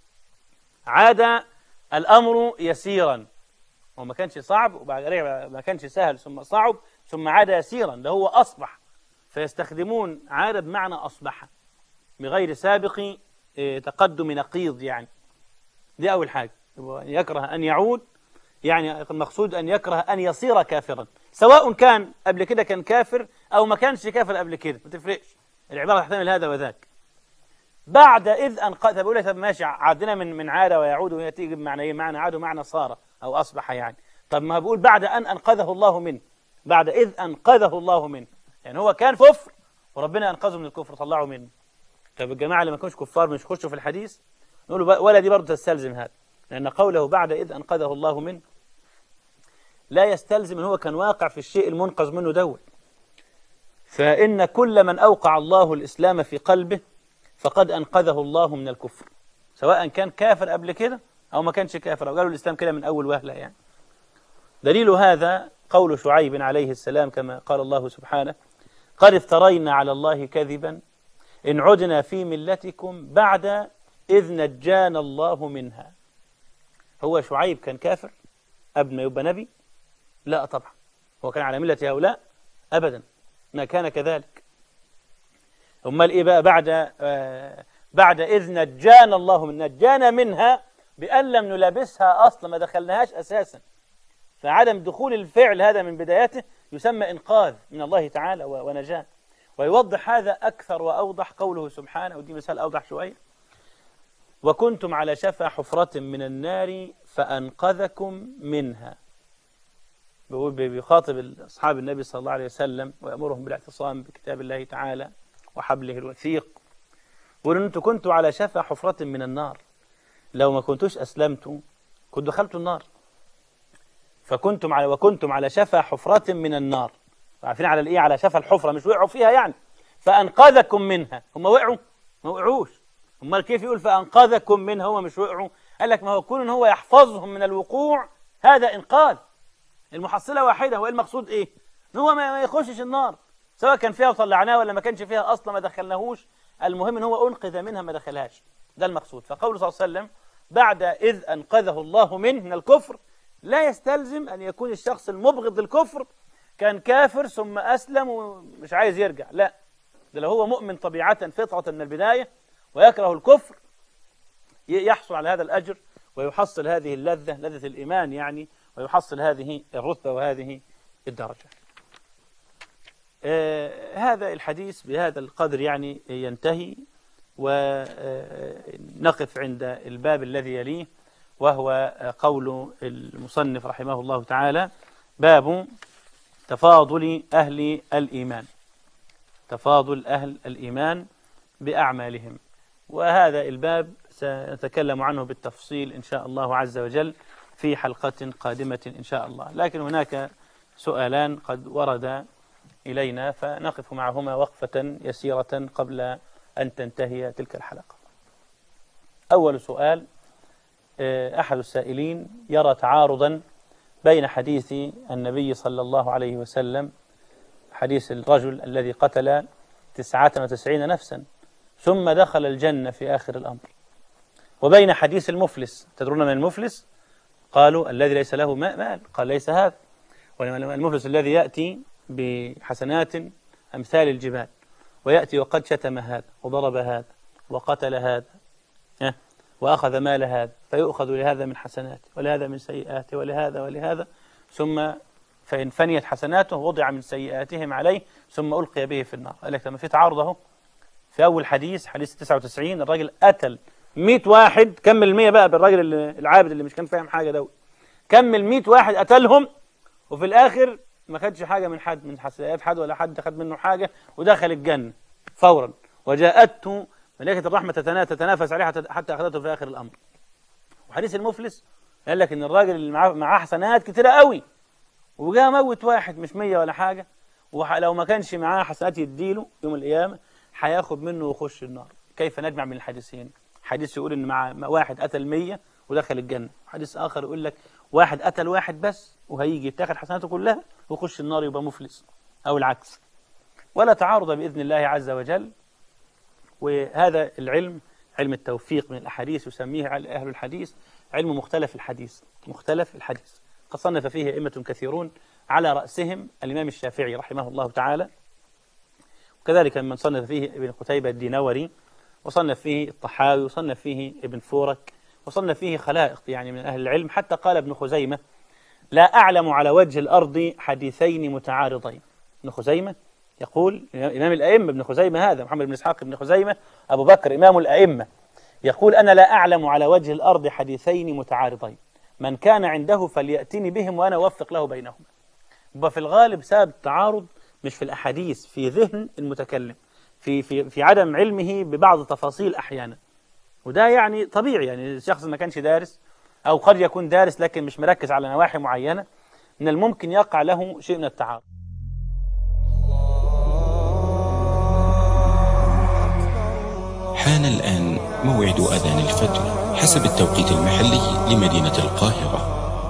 عاد الأمر يسيرا هو ما كانش صعب وبعد ما كانش سهل ثم صعب ثم عاد يسيرا ده هو أصبح فيستخدمون عاد بمعنى أصبح بغير سابق تقدم نقيض يعني دي أول حاجة يكره أن يعود يعني المقصود أن يكره أن يصير كافرا سواء كان قبل كده كان كافر أو ما كانش كافر قبل كده ما تفرقش العبارة تحتمل هذا وذاك بعد إذ أنقذ بقول لك طب ماشي عدنا من من عاد ويعود وهي تيجي بمعنى إيه معنى عاد ومعنى صار أو أصبح يعني طب ما بقول بعد أن أنقذه الله منه بعد إذ أنقذه الله منه يعني هو كان كفر وربنا أنقذه من الكفر طلعه منه طب الجماعة اللي ما كانوش كفار مش يخشوا في الحديث نقول ولا دي برضه تستلزم هذا لأن قوله بعد إذ أنقذه الله منه لا يستلزم أن هو كان واقع في الشيء المنقذ منه دول فإن كل من أوقع الله الإسلام في قلبه فقد أنقذه الله من الكفر سواء كان كافر قبل كده أو ما كانش كافر أو قالوا الإسلام كده من أول وهلة يعني دليل هذا قول شعيب عليه السلام كما قال الله سبحانه قد افترينا على الله كذبا إن عدنا في ملتكم بعد إذ نجانا الله منها هو شعيب كان كافر قبل ما يبقى نبي لا طبعا هو كان على ملة هؤلاء أبدا ما كان كذلك امال ايه بقى بعد آه بعد اذ نجانا الله من نجانا منها بان لم نلابسها اصلا ما دخلناهاش اساسا فعدم دخول الفعل هذا من بدايته يسمى انقاذ من الله تعالى ونجاه ويوضح هذا اكثر واوضح قوله سبحانه ودي مثال اوضح شويه وكنتم على شفا حفرة من النار فأنقذكم منها بيقول بيخاطب أصحاب النبي صلى الله عليه وسلم ويأمرهم بالاعتصام بكتاب الله تعالى وحبله الوثيق وإن أنتم كنتوا على شفا حفرة من النار لو ما كنتوش أسلمتوا كنتوا دخلتوا النار فكنتم على وكنتم على شفا حفرة من النار عارفين على الإيه على شفا الحفرة مش وقعوا فيها يعني فأنقذكم منها هم وقعوا ما وقعوش امال كيف يقول فأنقذكم منها هم مش وقعوا قال لك ما هو كون إن هو يحفظهم من الوقوع هذا إنقاذ المحصلة واحدة هو إيه المقصود إيه إن هو ما ما يخشش النار سواء كان فيها وطلعناه ولا ما كانش فيها أصلا ما دخلناهوش المهم إن هو أنقذ منها ما دخلهاش ده المقصود فقوله صلى الله عليه وسلم بعد إذ أنقذه الله منه من الكفر لا يستلزم أن يكون الشخص المبغض للكفر كان كافر ثم أسلم ومش عايز يرجع لا ده لو هو مؤمن طبيعة فطرة من البداية ويكره الكفر ي- يحصل على هذا الأجر ويحصل هذه اللذة لذة الإيمان يعني ويحصل هذه الرتبة وهذه الدرجة آه هذا الحديث بهذا القدر يعني ينتهي ونقف عند الباب الذي يليه وهو قول المصنف رحمه الله تعالى باب تفاضل أهل الإيمان تفاضل أهل الإيمان بأعمالهم وهذا الباب سنتكلم عنه بالتفصيل إن شاء الله عز وجل في حلقة قادمة إن شاء الله لكن هناك سؤالان قد ورد إلينا فنقف معهما وقفة يسيرة قبل أن تنتهي تلك الحلقة أول سؤال آه، أحد السائلين يرى تعارضا بين حديث النبي صلى الله عليه وسلم حديث الرجل الذي قتل تسعة وتسعين نفسا ثم دخل الجنة في آخر الأمر وبين حديث المفلس تدرون من المفلس قالوا الذي ليس له ما- مال قال ليس هذا وإنما المفلس الذي يأتي بحسنات أمثال الجبال ويأتي وقد شتم هذا وضرب هذا وقتل هذا ها، وأخذ مال هذا فيؤخذ لهذا من حسناته ولهذا من سيئاته ولهذا ولهذا ثم فإن فنيت حسناته وضع من سيئاتهم عليه ثم ألقي به في النار قال لك لما في تعارض اهو في أول حديث حديث 99 الراجل قتل 100 واحد كمل ال 100 بقى بالراجل اللي- العابد اللي مش كان فاهم حاجة دوت كمل 100 واحد قتلهم وفي الآخر ما خدش حاجة من حد من حسنات حد ولا حد خد منه حاجة ودخل الجنة فورا وجاءته ملائكة الرحمة تتنا- تتنافس عليه حتى حتى أخذته في آخر الأمر وحديث المفلس قال لك إن الراجل اللي معاه معاه حسنات كتيرة قوي وجاء موت واحد مش مية ولا حاجة ولو ما كانش معاه حسنات يديله يوم القيامة هياخد منه ويخش النار كيف نجمع من الحديثين حديث يقول إن مع مع واحد قتل مية ودخل الجنة حديث آخر يقول لك واحد قتل واحد بس وهيجي يتاخد حسناته كلها ويخش النار يبقى مفلس أو العكس ولا تعارض بإذن الله عز وجل وهذا العلم علم التوفيق من الأحاديث يسميه أهل الحديث علم مختلف الحديث مختلف الحديث قد صنف فيه أئمة كثيرون على رأسهم الإمام الشافعي رحمه الله تعالى وكذلك من صنف فيه ابن قتيبة الدينوري وصنف فيه الطحاوي وصنف فيه ابن فورك وصنف فيه خلائق يعني من أهل العلم حتى قال ابن خزيمة لا أعلم على وجه الأرض حديثين متعارضين ابن خزيمة يقول إمام الأئمة ابن خزيمة هذا محمد بن إسحاق ابن خزيمة أبو بكر إمام الأئمة يقول أنا لا أعلم على وجه الأرض حديثين متعارضين من كان عنده فليأتني بهم وأنا أوفق له بينهما وفي الغالب سبب التعارض مش في الأحاديث في ذهن المتكلم في في في عدم علمه ببعض التفاصيل أحيانا وده يعني طبيعي يعني الشخص ما كانش دارس أو قد يكون دارس لكن مش مركز على نواحي معينة من الممكن يقع له شيء من التعارض حان الآن موعد أذان الفجر حسب التوقيت المحلي لمدينة القاهرة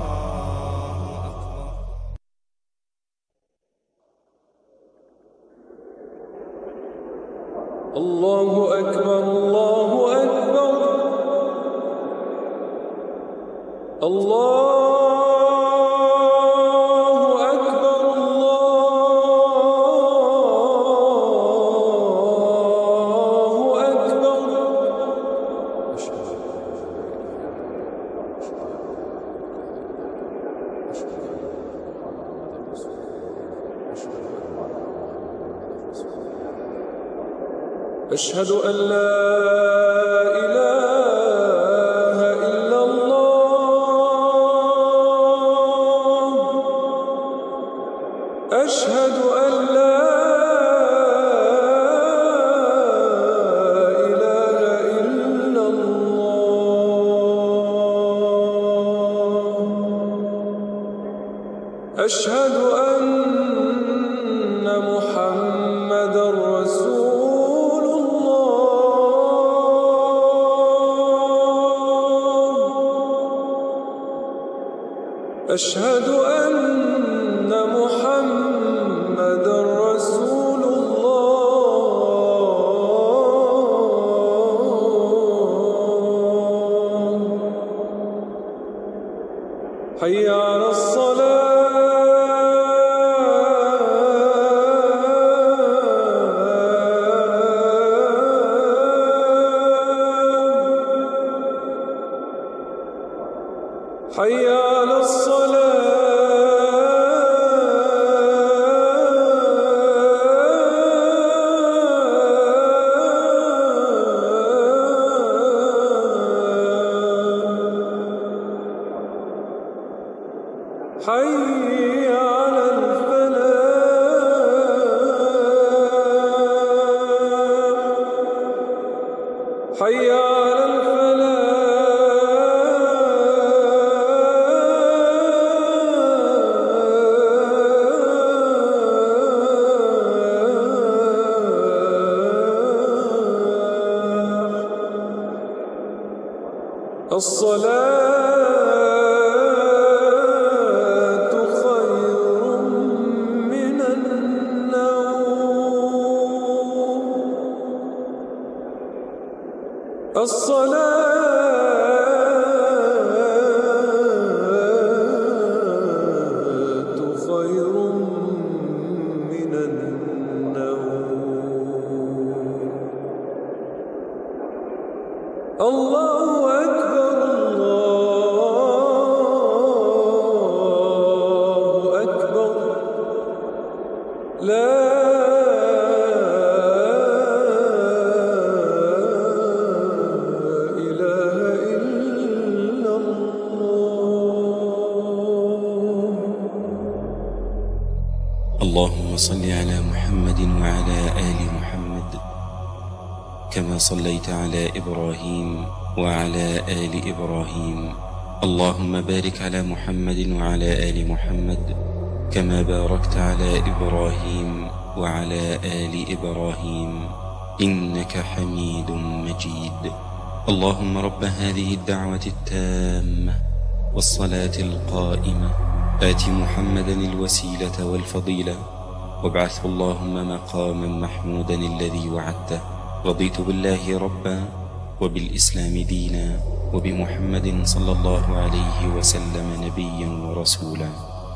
الله أكبر الله أكبر الله أكبر الله أكبر أشهد أن لا إله أشهد أن محمد رسول الله حي على الصلاة حي على الصلاة حي على الفلاح حي على الفلاح الصلاة خير من النوم الصلاة خير من النوم الله أكبر الله أكبر لا إله إلا الله اللهم صل على محمد وعلى آل محمد كما صليت على إبراهيم وعلى آل إبراهيم اللهم بارك على محمد وعلى آل محمد كما باركت على إبراهيم وعلى آل إبراهيم إنك حميد مجيد اللهم رب هذه الدعوة التامة والصلاة القائمة آت محمدا الوسيلة والفضيلة وابعثه اللهم مقاما محمودا الذي وعدته رضيت بالله ربا وبالإسلام دينا وبمحمد صلى الله عليه وسلم نبيا ورسولا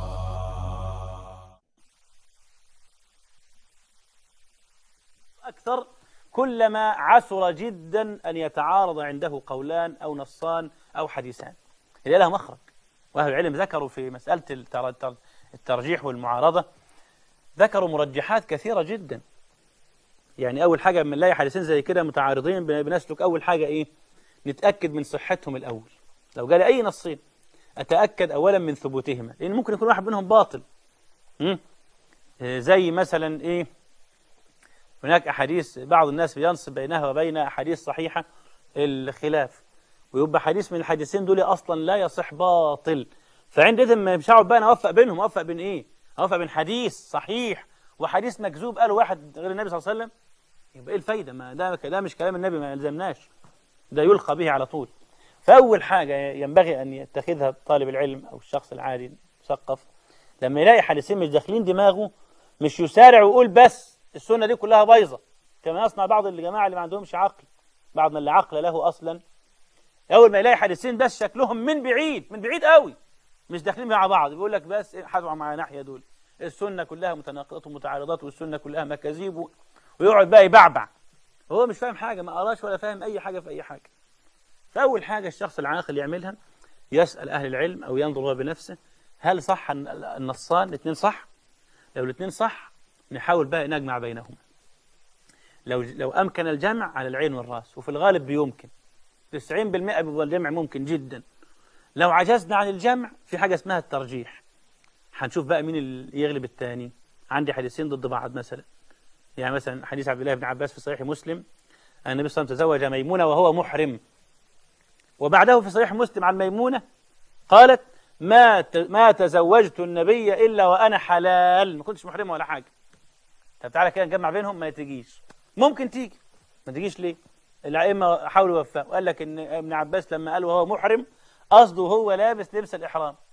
أكثر كلما عسر جدا أن يتعارض عنده قولان أو نصان أو حديثان هي لها مخرج وأهل العلم ذكروا في مسألة التر- التر- الترجيح والمعارضة ذكروا مرجحات كثيرة جدا يعني أول حاجة من نلاقي حديثين زي كده متعارضين بن- بنسلك أول حاجة إيه نتأكد من صحتهم الأول لو جالي أي نصين أتأكد أولا من ثبوتهما لأن ممكن يكون واحد منهم باطل مم؟ آه، زي مثلا إيه هناك أحاديث بعض الناس بينصب بينها وبين أحاديث صحيحة الخلاف ويبقى حديث من الحديثين دول أصلا لا يصح باطل فعندئذ ما مش هقعد بقى أنا أوفق بينهم أوفق بين إيه؟ أوفق بين حديث صحيح وحديث مكذوب قاله واحد غير النبي صلى الله عليه وسلم يبقى إيه الفايدة؟ ما ده ده مش كلام النبي ما يلزمناش ده يلقى به على طول فأول حاجة ينبغي أن يتخذها طالب العلم أو الشخص العادي المثقف لما يلاقي حديثين مش داخلين دماغه مش يسارع ويقول بس السنة دي كلها بايظة كما يصنع بعض الجماعة اللي ما عندهمش عقل بعض من لا عقل له أصلا أول ما يلاقي حديثين بس شكلهم من بعيد من بعيد قوي مش داخلين مع بعض بيقول لك بس حاجة مع ناحية دول السنة كلها متناقضات ومتعارضات والسنة كلها مكاذيب و- ويقعد بقى يبعبع هو مش فاهم حاجة ما قراش ولا فاهم أي حاجة في أي حاجة فأول حاجة الشخص العاقل يعملها يسأل أهل العلم أو ينظر هو بنفسه هل صح الن- النصان الاثنين صح لو الاثنين صح نحاول بقى نجمع بينهما لو لو أمكن الجمع على العين والرأس وفي الغالب بيمكن 90% بيبقى الجمع ممكن جدا لو عجزنا عن الجمع في حاجة اسمها الترجيح هنشوف بقى مين اللي يغلب الثاني عندي حديثين ضد بعض مثلا يعني مثلا حديث عبد الله بن عباس في صحيح مسلم أن النبي صلى الله عليه وسلم تزوج ميمونة وهو محرم وبعده في صحيح مسلم عن ميمونة قالت ما ت- ما تزوجت النبي إلا وأنا حلال ما كنتش محرمة ولا حاجة طب تعالى كده نجمع بينهم ما تجيش ممكن تيجي ما تجيش ليه الأئمة حاولوا يوفقوا قال لك إن ابن عباس لما قال وهو محرم قصده هو لابس لبس الإحرام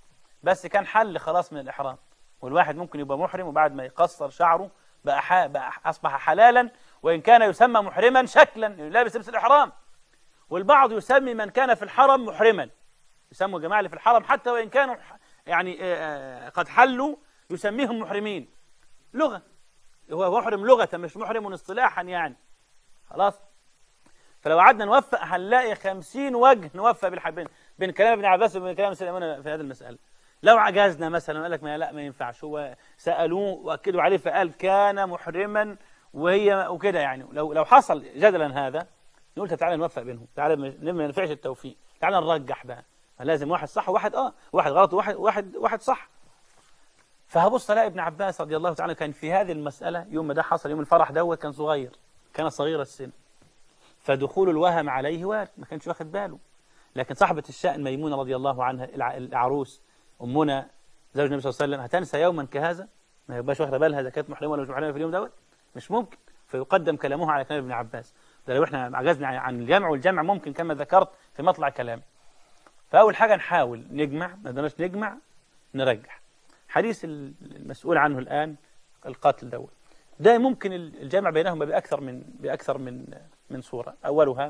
بس كان حل خلاص من الإحرام والواحد ممكن يبقى محرم وبعد ما يقصر شعره بقى, ح... بقى أصبح حلالا وإن كان يسمى محرما شكلا لابس لبس الإحرام والبعض يسمي من كان في الحرم محرما يسموا الجماعة اللي في الحرم حتى وإن كانوا ح- يعني آه، آه، قد حلوا يسميهم محرمين لغة هو محرم لغة مش محرم اصطلاحا يعني خلاص فلو قعدنا نوفق هنلاقي خمسين وجه نوفق بالحبين بين كلام ابن عباس وبين كلام سليمان في هذه المسألة لو عجزنا مثلا قال لك ما لا ما ينفعش هو سألوه وأكدوا عليه فقال كان محرما وهي وكده يعني لو لو حصل جدلا هذا نقول تعالى نوفق بينهم تعالى ما ما ينفعش التوفيق تعالى نرجح بقى لازم واحد صح وواحد اه واحد غلط وواحد واحد واحد صح فهبص الاقي ابن عباس رضي الله تعالى كان في هذه المسألة يوم ما ده حصل يوم الفرح دوت كان صغير كان صغير السن فدخول الوهم عليه وارد ما كانش واخد باله لكن صاحبة الشأن ميمونة رضي الله عنها الع- العروس أمنا زوج النبي صلى الله عليه وسلم هتنسى يوما كهذا ما يبقاش واخدة بالها إذا كانت محرمة ولا مش محرمة في اليوم دوت مش ممكن فيقدم كلامها على كلام ابن عباس ده لو احنا عجزنا عن- عن الجمع والجمع ممكن كما ذكرت في مطلع كلام فأول حاجة نحاول نجمع ما قدرناش نجمع نرجح حديث ال- المسؤول عنه الآن القاتل دوت ده ممكن الجمع بينهما بأكثر من بأكثر من من صورة أولها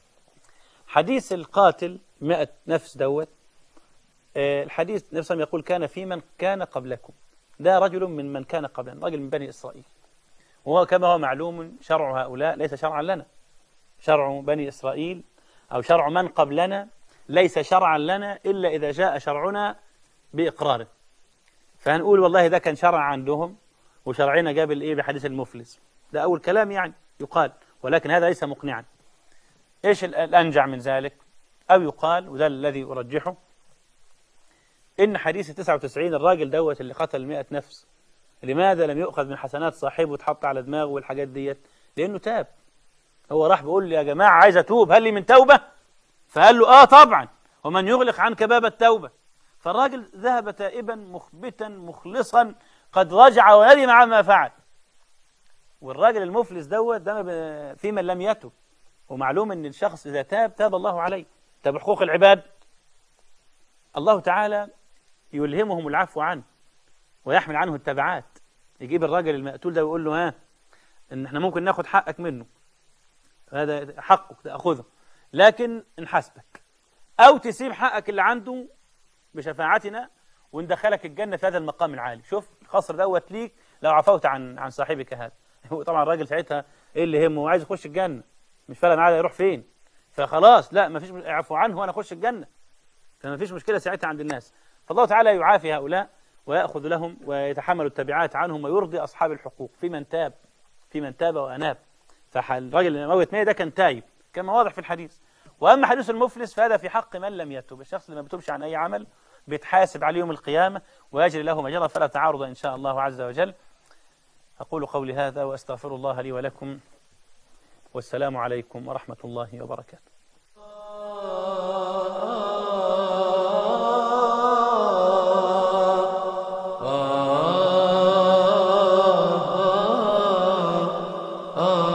حديث القاتل مئة نفس دوت آه، الحديث النبي صلى الله عليه وسلم يقول كان في من كان قبلكم ده رجل من من كان قبلنا رجل من بني إسرائيل وهو كما هو معلوم شرع هؤلاء ليس شرعا لنا شرع بني إسرائيل أو شرع من قبلنا ليس شرعا لنا إلا إذا جاء شرعنا بإقراره فهنقول والله ده كان شرع عندهم وشرعنا جاب الايه بحديث المفلس ده اول كلام يعني يقال ولكن هذا ليس مقنعا ايش ال- الانجع من ذلك او يقال وده الذي ارجحه ان حديث 99 الراجل دوت اللي قتل 100 نفس لماذا لم يؤخذ من حسنات صاحبه وتحط على دماغه والحاجات ديت لانه تاب هو راح بيقول لي يا جماعه عايز اتوب هل لي من توبه فقال له اه طبعا ومن يغلق عنك باب التوبه فالراجل ذهب تائبا مخبتا مخلصا قد رجع وندم عما فعل والراجل المفلس دوت ده ب- في من لم يتب ومعلوم ان الشخص اذا تاب تاب الله عليه طب حقوق العباد الله تعالى يلهمهم العفو عنه ويحمل عنه التبعات يجيب الراجل المقتول ده ويقول له ها ان احنا ممكن ناخد حقك منه هذا حقك تاخذه لكن نحاسبك او تسيب حقك اللي عنده بشفاعتنا وندخلك الجنة في هذا المقام العالي شوف الخصر دوت ليك لو عفوت عن عن صاحبك هذا هو طبعا الراجل ساعتها ايه اللي يهمه هو عايز يخش الجنة مش فارق معاه يروح فين فخلاص لا ما فيش اعفو عنه وانا اخش الجنة فما فيش مشكلة ساعتها عند الناس فالله تعالى يعافي هؤلاء ويأخذ لهم ويتحمل التبعات عنهم ويرضي أصحاب الحقوق في من تاب في من تاب وأناب فالراجل اللي موت مية ده كان تايب كما واضح في الحديث وأما حديث المفلس فهذا في حق من لم يتوب الشخص اللي ما بيتوبش عن أي عمل بيتحاسب عليه يوم القيامة ويجري له مجرى فلا تعارض إن شاء الله عز وجل أقول قولي هذا وأستغفر الله لي ولكم والسلام عليكم ورحمة الله وبركاته آه